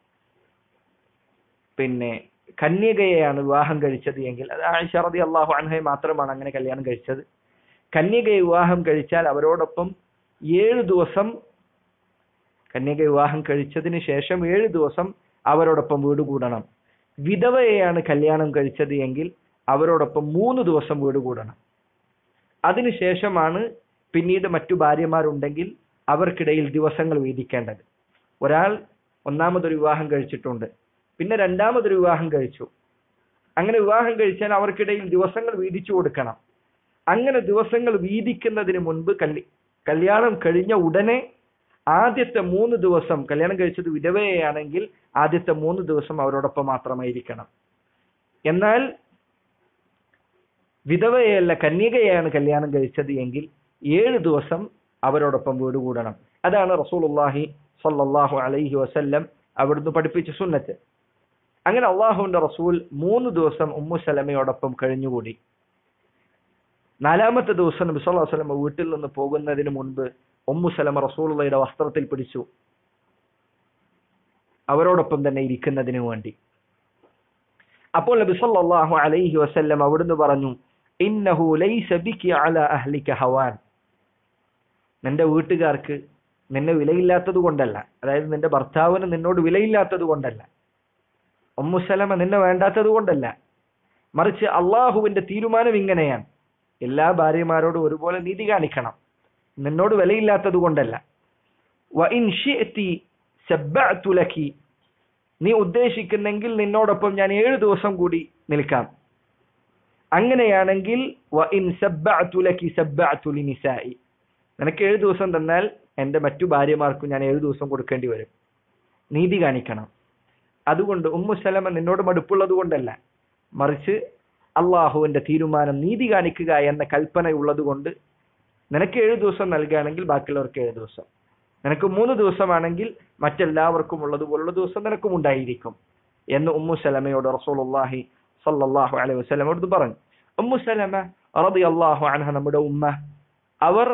പിന്നെ കന്യകയെയാണ് വിവാഹം കഴിച്ചത് എങ്കിൽ അത് ആയിഷ റതി അള്ളാഹു അൻഹയെ മാത്രമാണ് അങ്ങനെ കല്യാണം കഴിച്ചത് കന്യകയെ വിവാഹം കഴിച്ചാൽ അവരോടൊപ്പം ഏഴ് ദിവസം കന്യക വിവാഹം കഴിച്ചതിന് ശേഷം ഏഴ് ദിവസം അവരോടൊപ്പം വീട് കൂടണം വിധവയെയാണ് കല്യാണം കഴിച്ചത് എങ്കിൽ അവരോടൊപ്പം മൂന്ന് ദിവസം വീട് കൂടണം അതിനുശേഷമാണ് പിന്നീട് മറ്റു ഭാര്യമാരുണ്ടെങ്കിൽ അവർക്കിടയിൽ ദിവസങ്ങൾ വീതിക്കേണ്ടത് ഒരാൾ ഒന്നാമതൊരു വിവാഹം കഴിച്ചിട്ടുണ്ട് പിന്നെ രണ്ടാമതൊരു വിവാഹം കഴിച്ചു അങ്ങനെ വിവാഹം കഴിച്ചാൽ അവർക്കിടയിൽ ദിവസങ്ങൾ വീതിച്ചു കൊടുക്കണം അങ്ങനെ ദിവസങ്ങൾ വീതിക്കുന്നതിന് മുൻപ് കല്യ കല്യാണം കഴിഞ്ഞ ഉടനെ ആദ്യത്തെ മൂന്ന് ദിവസം കല്യാണം കഴിച്ചത് വിധവയാണെങ്കിൽ ആദ്യത്തെ മൂന്ന് ദിവസം അവരോടൊപ്പം മാത്രമായിരിക്കണം എന്നാൽ വിധവയല്ല കന്യകയാണ് കല്യാണം കഴിച്ചത് എങ്കിൽ ഏഴ് ദിവസം അവരോടൊപ്പം വീട് കൂടണം അതാണ് റസൂലുള്ളാഹി സ്വല്ലല്ലാഹു അലൈഹി വസല്ലം അവിടുന്ന് പഠിപ്പിച്ച സുന്നത്ത് അങ്ങനെ അള്ളാഹുവിന്റെ റസൂൽ മൂന്ന് ദിവസം ഉമ്മു സലമയോടൊപ്പം കഴിഞ്ഞുകൂടി നാലാമത്തെ ദിവസം നബി സല്ലല്ലാഹു അലൈഹി വസല്ലം വീട്ടിൽ നിന്ന് പോകുന്നതിന് മുൻപ് ഉമ്മു സലമ റസൂലുള്ളയുടെ വസ്ത്രത്തിൽ പിടിച്ചു അവരോടൊപ്പം തന്നെ ഇരിക്കുന്നതിന് വേണ്ടി അപ്പോൾ നബി സല്ലല്ലാഹു അലൈഹി വസല്ലം അവിടുന്ന് പറഞ്ഞു ഇന്നഹു ലൈസ ബികി അലാ അഹ്ലിക ഹവാൻ നിന്റെ വീട്ടുകാർക്ക് നിന്നെ വിലയില്ലാത്തത് കൊണ്ടല്ല അതായത് നിന്റെ ഭർത്താവിന് നിന്നോട് വിലയില്ലാത്തത് കൊണ്ടല്ല ഉമ്മുസലമ നിന്നെ വേണ്ടാത്തത് കൊണ്ടല്ല മറിച്ച് അള്ളാഹുവിന്റെ തീരുമാനം ഇങ്ങനെയാണ് എല്ലാ ഭാര്യമാരോടും ഒരുപോലെ നീതി കാണിക്കണം നിന്നോട് വിലയില്ലാത്തത് കൊണ്ടല്ല വഇൻ ശിഅ്തി സബ്ബഅ്തു ലക്കി നീ ഉദ്ദേശിക്കുന്നെങ്കിൽ നിന്നോടൊപ്പം ഞാൻ ഏഴ് ദിവസം കൂടി നിൽക്കാം അങ്ങനെയാണെങ്കിൽ വഇൻ സബ്ബഅ്തു ലക്കി സബ്ബഅ്തു ലിനിസാഇ നിനക്ക് ഏഴ് ദിവസം തന്നാൽ എന്റെ മറ്റു ഭാര്യമാർക്കും ഞാൻ ഏഴ് ദിവസം കൊടുക്കേണ്ടി വരും നീതി കാണിക്കണം അതുകൊണ്ട് ഉമ്മു സലമ നിന്നോട് മടുപ്പുള്ളത് കൊണ്ടല്ല മറിച്ച് അള്ളാഹുവിന്റെ തീരുമാനം നീതി കാണിക്കുക എന്ന കൽപ്പന ഉള്ളത് കൊണ്ട് നിനക്ക് ഏഴ് ദിവസം നൽകുകയാണെങ്കിൽ ബാക്കിയുള്ളവർക്ക് ഏഴ് ദിവസം നിനക്ക് മൂന്ന് ദിവസമാണെങ്കിൽ മറ്റെല്ലാവർക്കും ഉള്ളതുപോലുള്ള ദിവസം നിനക്കും ഉണ്ടായിരിക്കും എന്ന് ഉമ്മു സലമയോട് റസൂലുള്ളാഹി സല്ലല്ലാഹു അലൈഹി വസല്ലമയോട് പറഞ്ഞു ഉമ്മു സലമ റളിയല്ലാഹു അൻഹ നമ്മുടെ ഉമ്മ അവർ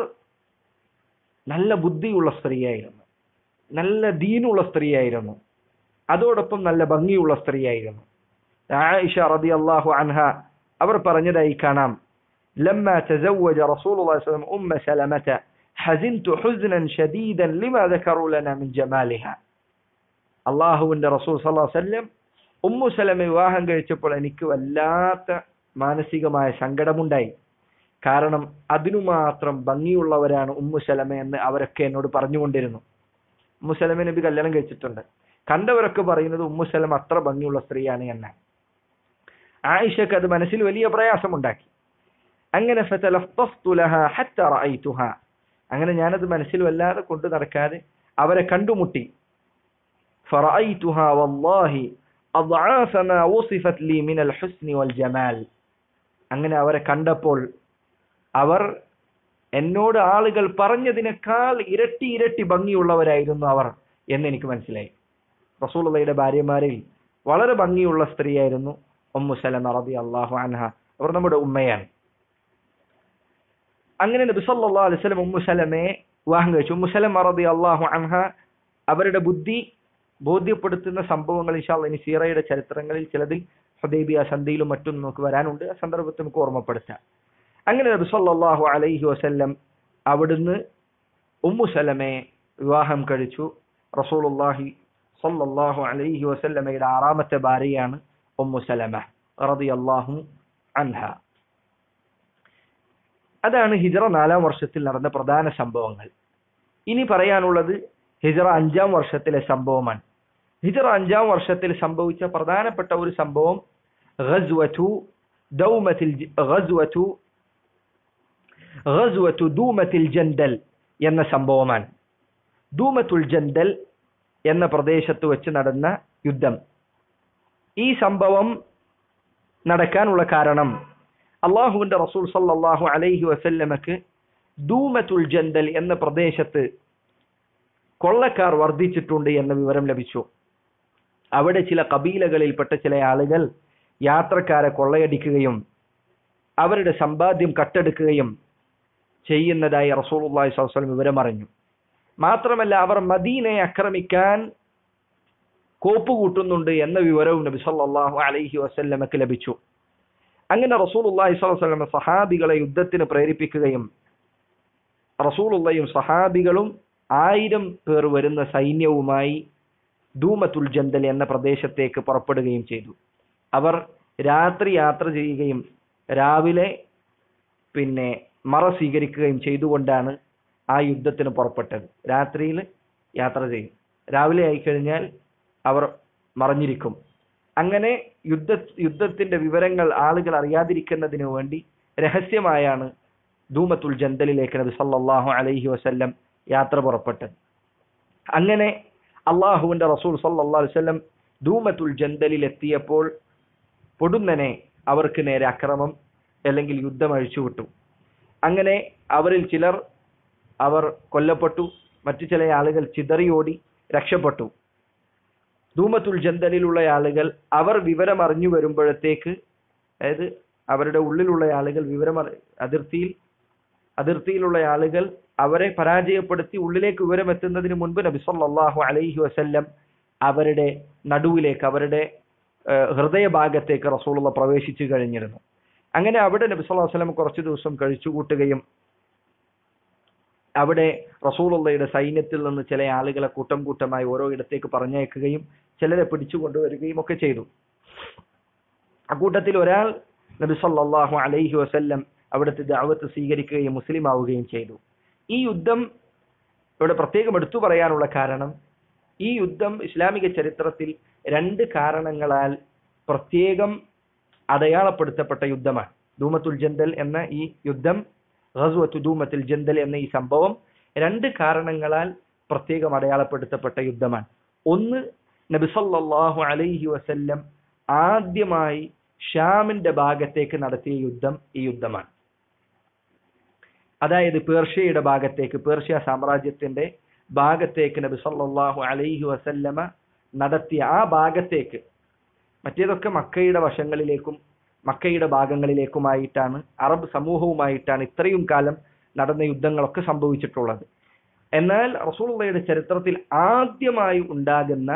നല്ല ബുദ്ധിയുള്ള സ്ത്രീയായിരുന്നു നല്ല ദീനുള്ള സ്ത്രീയായിരുന്നു അതോടൊപ്പം നല്ല ഭംഗിയുള്ള സ്ത്രീയായിരുന്നു ആയിഷ റളിയല്ലാഹു അൻഹ അവർ പറഞ്ഞതായി കാണാം لما تزوج رسول الله صلى الله عليه وسلم أم سلمة حزنت حزنا شديدا لما ذكروا لنا من جمالها അള്ളാഹുവിന്റെ റസൂൽ സല്ലാ വല്ലം ഉമ്മു സലമ വിവാഹം കഴിച്ചപ്പോൾ എനിക്ക് വല്ലാത്ത മാനസികമായ സങ്കടമുണ്ടായി കാരണം അതിനു മാത്രം ഭംഗിയുള്ളവരാണ് ഉമ്മു സലമ എന്ന് അവരൊക്കെ എന്നോട് പറഞ്ഞുകൊണ്ടിരുന്നു ഉമ്മു സലമ നബി കല്യാണം കഴിച്ചിട്ടുണ്ട് കണ്ടവരൊക്കെ പറയുന്നത് ഉമ്മു സലമ അത്ര ഭംഗിയുള്ള സ്ത്രീയാണ് എന്ന് ആയിഷക്ക് അത് മനസ്സിൽ വലിയ പ്രയാസമുണ്ടാക്കി അങ്ങനെ ഫതലഫ്തഫ്തു ലഹാ ഹത്ത റഅയ്തുഹാ അങ്ങനെ ഞാനത് മനസ്സിൽ വല്ലാതെ കൊണ്ടു നടക്കാതെ അവരെ കണ്ടുമുട്ടി ഫറഅയ്തുഹാ വല്ലാഹി അضعاف ما وصفت لي من الحسن والجمال അങ്ങനെ അവരെ കണ്ടപ്പോൾ അവർ എന്നോട് ആളുകൾ പറഞ്ഞതിനേക്കാൾ ഇരട്ടി ഇരട്ടി ഭംഗിയുള്ളവരായിരുന്നു അവർ എന്ന് എനിക്ക് മനസ്സിലായി റസൂലുള്ളയുടെ ഭാര്യമാരിൽ വളരെ ഭംഗിയുള്ള സ്ത്രീയായിരുന്നു ഉമ്മു സലമ റബി അള്ളാഹു അൻഹ അവർ നമ്മുടെ ഉമ്മയാണ് അങ്ങനെ നബി സല്ലല്ലാഹു അലൈഹി വസല്ലം ഉമ്മു സലമയെ വിവാഹം കഴിച്ചു ഉമ്മു സലമ റബി അള്ളാഹു അൻഹ അവരുടെ ബുദ്ധി ബോധ്യപ്പെടുത്തുന്ന സംഭവങ്ങൾ ഇൻഷാല്ല ഇനി സീറയുടെ ചരിത്രങ്ങളിൽ ചിലതിൽ ഹുദൈബിയ സന്ധിയിലും മറ്റും നമുക്ക് വരാനുണ്ട് ആ സന്ദർഭത്തിൽ നമുക്ക് ഓർമ്മപ്പെടുത്താം അങ്ങനെ നബി സല്ലല്ലാഹു അലൈഹി വസല്ലം അവിടുന്ന് ഉമ്മു സലമയെ വിവാഹം കഴിച്ചു റസൂലുള്ളാഹി സല്ലല്ലാഹു അലൈഹി വസല്ലമയുടെ ആറാമത്തെ ഭാര്യയാണ് ഉമ്മു സലമ റളിയല്ലാഹു അൻഹ അതാണ് ഹിജറ നാലാം വർഷത്തിൽ നടന്ന പ്രധാന സംഭവങ്ങൾ ഇനി പറയാനുള്ളത് ഹിജറ അഞ്ചാം വർഷത്തിലെ സംഭവമാണ് ഹിജറ അഞ്ചാം വർഷത്തിൽ സംഭവിച്ച പ്രധാനപ്പെട്ട ഒരു സംഭവം ഗസ്വതു ദൗമത്തിൽ ഗസ്വതു ഗസ്വതു ദൂമത്തിൽ ജന്തൽ എന്ന സംഭവമാണ് ദൂമത്തുൽ ജന്തൽ എന്ന പ്രദേശത്ത് വെച്ച് നടന്ന യുദ്ധം ഈ സംഭവം നടക്കാനുള്ള കാരണം അള്ളാഹുവിന്റെ റസൂൽ സല്ലല്ലാഹു അലൈഹി വസല്ലമക്ക് ദൂമത്തുൽ ജന്തൽ എന്ന പ്രദേശത്ത് കൊള്ളക്കാർ വർദ്ധിച്ചിട്ടുണ്ട് എന്ന വിവരം ലഭിച്ചു അവിടെ ചില കബീലകളിൽപ്പെട്ട ചില ആളുകൾ യാത്രക്കാരെ കൊള്ളയടിക്കുകയും അവരുടെ സമ്പാദ്യം കട്ടെടുക്കുകയും ചെയ്യുന്നതായി റസൂലുള്ളാഹി സ്വല്ലല്ലാഹു അലൈഹി വസല്ലം വിവരം അറിഞ്ഞു മാത്രമല്ല അവർ മദീനയെ ആക്രമിക്കാൻ കോപ്പുകൂട്ടുന്നുണ്ട് എന്ന വിവരവും നബി സല്ലല്ലാഹു അലൈഹി വസല്ലമക്ക് ലഭിച്ചു അങ്ങനെ റസൂലുള്ളാഹി സ്വല്ലല്ലാഹു അലൈഹി വസല്ലം സഹാബികളെ യുദ്ധത്തിന് പ്രേരിപ്പിക്കുകയും റസൂലുള്ളയും സഹാബികളും ആയിരം പേർ വരുന്ന സൈന്യവുമായി ധൂമത്തുൽ ജന്തൽ എന്ന പ്രദേശത്തേക്ക് പുറപ്പെടുകയും ചെയ്തു അവർ രാത്രി യാത്ര ചെയ്യുകയും രാവിലെ പിന്നെ മറ സ്വീകരിക്കുകയും ചെയ്തുകൊണ്ടാണ് ആ യുദ്ധത്തിന് പുറപ്പെട്ടത് രാത്രിയിൽ യാത്ര ചെയ്യും രാവിലെ ആയിക്കഴിഞ്ഞാൽ അവർ മറഞ്ഞിരിക്കും അങ്ങനെ യുദ്ധ യുദ്ധത്തിന്റെ വിവരങ്ങൾ ആളുകൾ അറിയാതിരിക്കുന്നതിന് വേണ്ടി രഹസ്യമായാണ് ധൂമത്തുൽ ജന്തലിലേക്ക് നബി സല്ലല്ലാഹു അലൈഹി വസല്ലം യാത്ര പുറപ്പെട്ടത് അങ്ങനെ അള്ളാഹുവിന്റെ റസൂൽ സല്ലല്ലാഹു അലൈഹി വസല്ലം ധൂമത്തുൽ ജന്തലിൽ എത്തിയപ്പോൾ പൊടുന്നനെ അവർക്ക് നേരെ അക്രമം അല്ലെങ്കിൽ യുദ്ധം അഴിച്ചുവിട്ടു അങ്ങനെ അവരിൽ ചിലർ അവർ കൊല്ലപ്പെട്ടു മറ്റു ചില ആളുകൾ ചിതറിയോടി രക്ഷപ്പെട്ടു ധൂമത്തുൽ ജന്തലിലുള്ള ആളുകൾ അവർ വിവരം അറിഞ്ഞു വരുമ്പോഴത്തേക്ക് അതായത് അവരുടെ ഉള്ളിലുള്ള ആളുകൾ വിവരം അറി- അതിർത്തിയിൽ അതിർത്തിയിലുള്ള ആളുകൾ അവരെ പരാജയപ്പെടുത്തി ഉള്ളിലേക്ക് വിവരം എത്തുന്നതിന് മുൻപ് നബി സല്ലല്ലാഹു അലൈഹി വസല്ലം അവരുടെ നടുവിലേക്ക് അവരുടെ ഏഹ്, ഹൃദയഭാഗത്തേക്ക് റസൂലുള്ള പ്രവേശിച്ചു കഴിഞ്ഞിരുന്നു അങ്ങനെ അവിടെ നബി സല്ലല്ലാഹു അലൈഹി വസല്ലം കുറച്ചു ദിവസം കഴിച്ചുകൂട്ടുകയും അവിടെ റസൂലുള്ളയുടെ സൈന്യത്തിൽ നിന്ന് ചില ആളുകളെ കൂട്ടം കൂട്ടമായി ഓരോ ഇടത്തേക്ക് പറഞ്ഞയക്കുകയും ചിലരെ പിടിച്ചു കൊണ്ടുവരികയും ഒക്കെ ചെയ്തു അക്കൂട്ടത്തിൽ ഒരാൾ നബി സല്ലല്ലാഹു അലൈഹി വസല്ലം അവിടുത്തെ ദഅവത്ത് സ്വീകരിക്കുകയും മുസ്ലിം ആവുകയും ചെയ്തു ഈ യുദ്ധം ഇവിടെ പ്രത്യേകം എടുത്തു പറയാനുള്ള കാരണം ഈ യുദ്ധം ഇസ്ലാമിക ചരിത്രത്തിൽ രണ്ട് കാരണങ്ങളാൽ പ്രത്യേകം അടയാളപ്പെടുത്തപ്പെട്ട യുദ്ധമാണ് ധൂമത്തുൽ ജന്തൽ എന്ന ഈ യുദ്ധം ഖസ്വത്തു ധൂമത്തുൽ ജന്തൽ എന്ന ഈ സംഭവം രണ്ട് കാരണങ്ങളാൽ പ്രത്യേകം അടയാളപ്പെടുത്തപ്പെട്ട യുദ്ധമാണ് ഒന്ന് നബി സല്ലല്ലാഹു അലൈഹി വസല്ലം ആദ്യമായി ഷാമിന്റെ ഭാഗത്തേക്ക് നടത്തിയ യുദ്ധം ഈ യുദ്ധമാണ് അതായത് പേർഷ്യയുടെ ഭാഗത്തേക്ക് പേർഷ്യ സാമ്രാജ്യത്തിന്റെ ഭാഗത്തേക്ക് നബി സല്ലല്ലാഹു അലൈഹി വസല്ലമ നടത്തിയ ആ ഭാഗത്തേക്ക് മറ്റേതൊക്കെ മക്കയുടെ വശങ്ങളിലേക്കും മക്കയുടെ ഭാഗങ്ങളിലേക്കുമായിട്ടാണ് അറബ് സമൂഹവുമായിട്ടാണ് ഇത്രയും കാലം നടന്ന യുദ്ധങ്ങളൊക്കെ സംഭവിച്ചിട്ടുള്ളത് എന്നാൽ റസൂലുള്ളയുടെ ചരിത്രത്തിൽ ആദ്യമായി ഉണ്ടാകുന്ന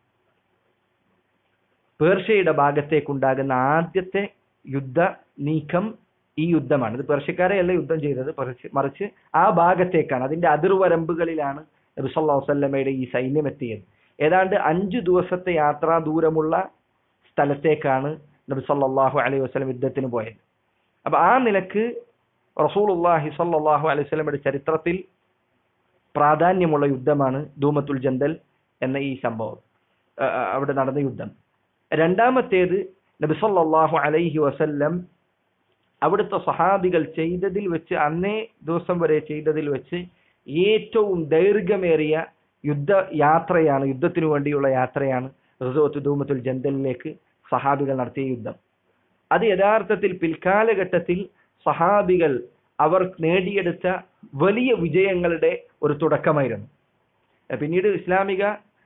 പേർഷ്യയുടെ ഭാഗത്തേക്കുണ്ടാകുന്ന ആദ്യത്തെ യുദ്ധ നീക്കം ഈ യുദ്ധമാണ് ഇത് പേർഷ്യക്കാരെയല്ല യുദ്ധം ചെയ്തത് മറിച്ച് മറിച്ച് ആ ഭാഗത്തേക്കാണ് അതിന്റെ അതിർവരമ്പുകളിലാണ് നബി സല്ലല്ലാഹു അലൈഹി വസല്ലമയുടെ ഈ സൈന്യം എത്തിയത് ഏതാണ്ട് അഞ്ചു ദിവസത്തെ യാത്രാ ദൂരമുള്ള സ്ഥലത്തേക്കാണ് നബി സല്ലല്ലാഹു അലൈഹി വസല്ലം യുദ്ധത്തിന് പോയത് അപ്പൊ ആ നിലക്ക് റസൂലുള്ളാഹി സല്ലല്ലാഹു അലൈഹി വസല്ലമയുടെ ചരിത്രത്തിൽ പ്രാധാന്യമുള്ള യുദ്ധമാണ് ധൂമത്തുൽ ജന്തൽ എന്ന ഈ സംഭവം ആ, ആ, അവിടെ നടന്ന യുദ്ധം രണ്ടാമത്തേത് നബി സല്ലല്ലാഹു അലൈഹി വസല്ലം അവിടുത്തെ സഹാബികൾ ചെയ്തതിൽ വെച്ച് അന്നേ ദിവസം വരെ ചെയ്തതിൽ വെച്ച് ഏറ്റവും ദൈർഘ്യമേറിയ യുദ്ധ യാത്രയാണ് യുദ്ധത്തിനു വേണ്ടിയുള്ള യാത്രയാണ് റിസോത്ത് ധൂമത്തുൽ ജന്തലിലേക്ക് സഹാബികൾ നടത്തിയ യുദ്ധം അത് യഥാർത്ഥത്തിൽ പിൽക്കാലഘട്ടത്തിൽ സഹാബികൾ അവർ നേടിയെടുത്ത വലിയ വിജയങ്ങളുടെ ഒരു തുടക്കമായിരുന്നു എഹ് പിന്നീട് ഇസ്ലാമിക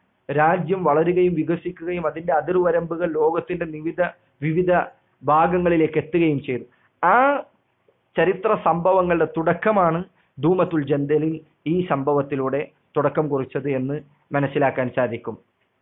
രാജ്യം വളരുകയും വികസിക്കുകയും അതിന്റെ അതിർവരമ്പുകൾ ലോകത്തിന്റെ വിവിധ വിവിധ ഭാഗങ്ങളിലേക്ക് എത്തുകയും ചെയ്തു ആ ചരിത്ര സംഭവങ്ങളുടെ തുടക്കമാണ് ധൂമത്തുൽ ജന്തലിൽ ഈ സംഭവത്തിലൂടെ തുടക്കം കുറിച്ചത് എന്ന് മനസ്സിലാക്കാൻ സാധിക്കും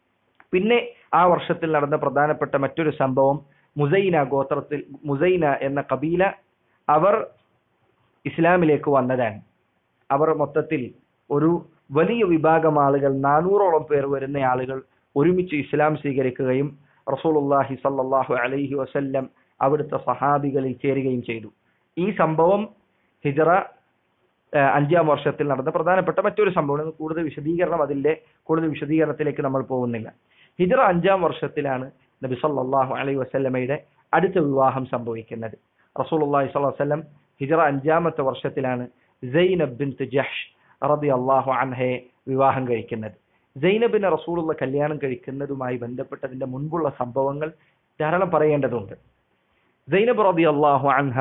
പിന്നെ ആ വർഷത്തിൽ നടന്ന പ്രധാനപ്പെട്ട മറ്റൊരു സംഭവം മുസൈന ഗോത്രത്തിൽ മുസൈന എന്ന കബീല അവർ ഇസ്ലാമിലേക്ക് വന്നതാണ് അവർ മൊത്തത്തിൽ ഒരു വലിയ വിഭാഗം ആളുകൾ നാനൂറോളം പേർ വരുന്ന ആളുകൾ ഒരുമിച്ച് ഇസ്ലാം സ്വീകരിക്കുകയും റസൂലുള്ളാഹി സല്ലല്ലാഹു അലൈഹി വസല്ലം അവിടുത്തെ സഹാബികളിൽ ചേരുകയും ചെയ്തു ഈ സംഭവം ഹിജറ ഏഹ്, അഞ്ചാം വർഷത്തിൽ നടന്ന പ്രധാനപ്പെട്ട മറ്റൊരു സംഭവമാണ് കൂടുതൽ വിശദീകരണം അതിന്റെ കൂടുതൽ വിശദീകരണത്തിലേക്ക് നമ്മൾ പോകുന്നില്ല ഹിജറ അഞ്ചാം വർഷത്തിലാണ് നബി സല്ലല്ലാഹു അലൈഹി വസല്ലമയുടെ അടുത്ത വിവാഹം സംഭവിക്കുന്നത് റസൂലുള്ളാഹി സ്വല്ലല്ലാഹു അലൈഹി വസല്ലം ഹിജറ അഞ്ചാമത്തെ വർഷത്തിലാണ് സൈനബ് ബിൻത് ജഹ്ഷ് റളിയല്ലാഹു അൻഹയെ വിവാഹം കഴിക്കുന്നത് സൈനബിനെ റസൂലുള്ള കല്യാണം കഴിക്കുന്നതുമായി ബന്ധപ്പെട്ടതിന്റെ മുൻപുള്ള സംഭവങ്ങൾ ധാരാളം പറയേണ്ടതുണ്ട് സൈനബ് റളിയല്ലാഹു അൻഹ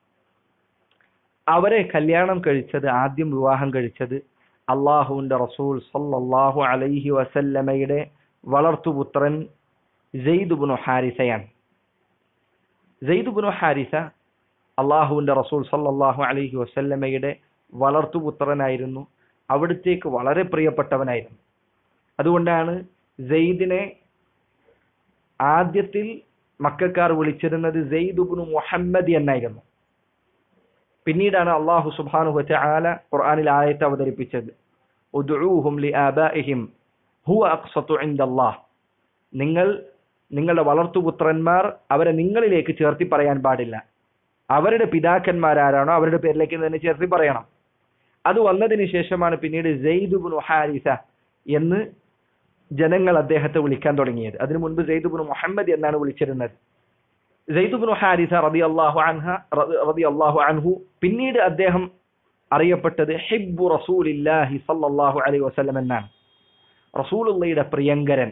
അവരെ കല്യാണം കഴിച്ചത് ആദ്യം വിവാഹം കഴിച്ചത് അള്ളാഹുവിന്റെ റസൂൽ സല്ലല്ലാഹു അലൈഹി വസല്ലമയുടെ വളർത്തുപുത്രൻ ജെയ്ദുബുനു ഹാരിസയാണ് ജെയ്ദുബുനു ഹാരിസ അള്ളാഹുവിന്റെ റസൂൽ സല്ലല്ലാഹു അലൈഹി വസല്ലമയുടെ വളർത്തുപുത്രനായിരുന്നു അവിടത്തേക്ക് വളരെ പ്രിയപ്പെട്ടവനായിരുന്നു അതുകൊണ്ടാണ് സെയ്ദിനെ ആദ്യത്തിൽ മക്കാർ വിളിച്ചിരുന്നത് സെയ്ദുബുനു മുഹമ്മദ് എന്നായിരുന്നു പിന്നീടാണ് അള്ളാഹു സുബ്ഹാനഹു വതആല ഖുർആനിൽ ആയത്ത് അവതരിപ്പിച്ചത് ഉദ്ഉഹും ലിആബാഇഹിം ഹുവ അഖ്സതു ഇൻദല്ലാഹ് നിങ്ങൾ നിങ്ങളുടെ വളർത്തുപുത്രന്മാർ അവരെ നിങ്ങളിലേക്ക് ചേർത്തി പറയാൻ പാടില്ല അവരുടെ പിതാക്കന്മാരാരാണോ അവരുടെ പേരിലേക്ക് തന്നെ ചേർത്തി പറയണം അത് വന്നതിന് ശേഷമാണ് പിന്നീട് സെയ്ദുബുനു ഹാരിസ എന്ന് ജനങ്ങൾ അദ്ദേഹത്തെ വിളിക്കാൻ തുടങ്ങിയത് അതിനു മുൻപ് സെയ്ദുബുനു മുഹമ്മദ് എന്നാണ് വിളിച്ചിരുന്നത് സെയ്ദുബിനു ഹാരിസ റതി അള്ളാഹു അൻഹ റതി അള്ളാഹു അൻഹു പിന്നീട് അദ്ദേഹം അറിയപ്പെട്ടത് ഹിബ്ബു റസൂലില്ലാഹി സല്ലല്ലാഹു അലൈഹി വസല്ലം എന്നാണ് റസൂലുള്ളയുടെ പ്രിയങ്കരൻ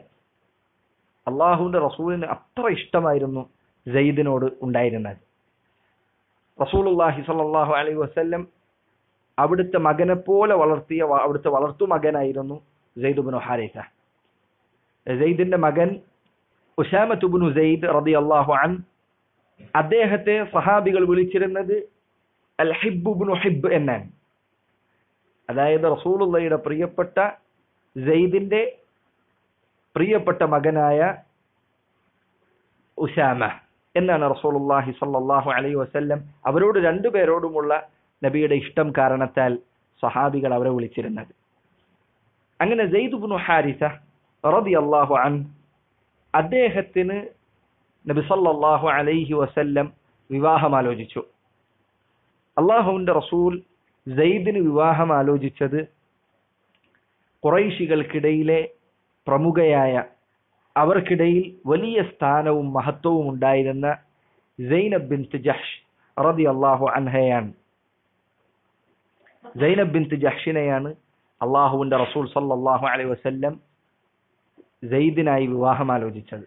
അള്ളാഹുവിന്റെ റസൂലിന് അത്ര ഇഷ്ടമായിരുന്നു സെയ്ദിനോട് ഉണ്ടായിരുന്നത് റസൂലുള്ളാഹി സ്വല്ലല്ലാഹു അലൈഹി വസല്ലം അവിടുത്തെ മകനെ പോലെ വളർത്തിയ വ- അവിടുത്തെ വളർത്തു മകനായിരുന്നു സെയ്ദ് ബിനു ഹാരിസ സെയ്ദിന്റെ മകൻ ഉസാമത്തുബിനു സെയ്ദ് റളിയല്ലാഹു അൻ അദ്ദേഹത്തെ സഹാബികൾ വിളിച്ചിരുന്നത് അൽ ഹിബ്ബുബ്നു ഹിബ് എന്നാണ് അതായത് റസൂലുള്ളയുടെ പ്രിയപ്പെട്ട സെയ്ദിന്റെ പ്രിയപ്പെട്ട മകനായ ഉസാമ എന്നാണ് റസൂലുള്ളാഹി സ്വല്ലല്ലാഹു അലൈഹി വസല്ലം അവരോട് രണ്ടുപേരോടുമുള്ള നബിയുടെ ഇഷ്ടം കാരണത്താൽ സഹാബികൾ അവരെ വിളിച്ചിരുന്നത് അങ്ങനെ സെയ്ദ് ബിനു ഹാരിസ റളിയല്ലാഹു അൻ അദ്ദേഹത്തിന് നബി സല്ലല്ലാഹു അലൈഹി വസല്ലം വിവാഹം ആലോചിച്ചു അള്ളാഹുവിന്റെ റസൂൽ സെയ്ദിന് വിവാഹം ആലോചിച്ചത് കുറൈശികൾക്കിടയിലെ പ്രമുഖയായ അവർക്കിടയിൽ വലിയ സ്ഥാനവും മഹത്വവും ഉണ്ടായിരുന്ന സൈനബ് ബിൻ ജഹ്ഷ് റതി അള്ളാഹു അൻഹയാണ് സൈനബ് ബിൻ ജഹ്ഷിനെയാണ് അള്ളാഹുവിന്റെ റസൂൽ സല്ലല്ലാഹു അലൈഹി വസല്ലം സെയ്ദിനായി വിവാഹം ആലോചിച്ചത്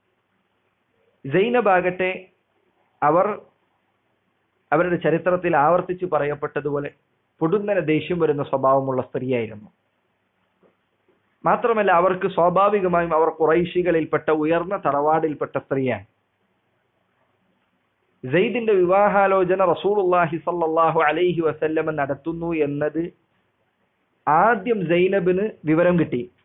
സൈനബ് ആകട്ടെ അവർ അവരുടെ ചരിത്രത്തിൽ ആവർത്തിച്ച് പറയപ്പെട്ടതുപോലെ പൊടുന്നനെ ദേഷ്യം വരുന്ന സ്വഭാവമുള്ള സ്ത്രീയായിരുന്നു മാത്രമല്ല അവർക്ക് സ്വാഭാവികമായും അവർ കുറൈശികളിൽപ്പെട്ട ഉയർന്ന തറവാടിൽപ്പെട്ട സ്ത്രീയാണ് സെയ്ദിന്റെ വിവാഹാലോചന റസൂലുള്ളാഹി സല്ലല്ലാഹു അലൈഹി വസല്ലമ നടത്തുന്നു എന്നത് ആദ്യം സൈനബിന് വിവരം കിട്ടി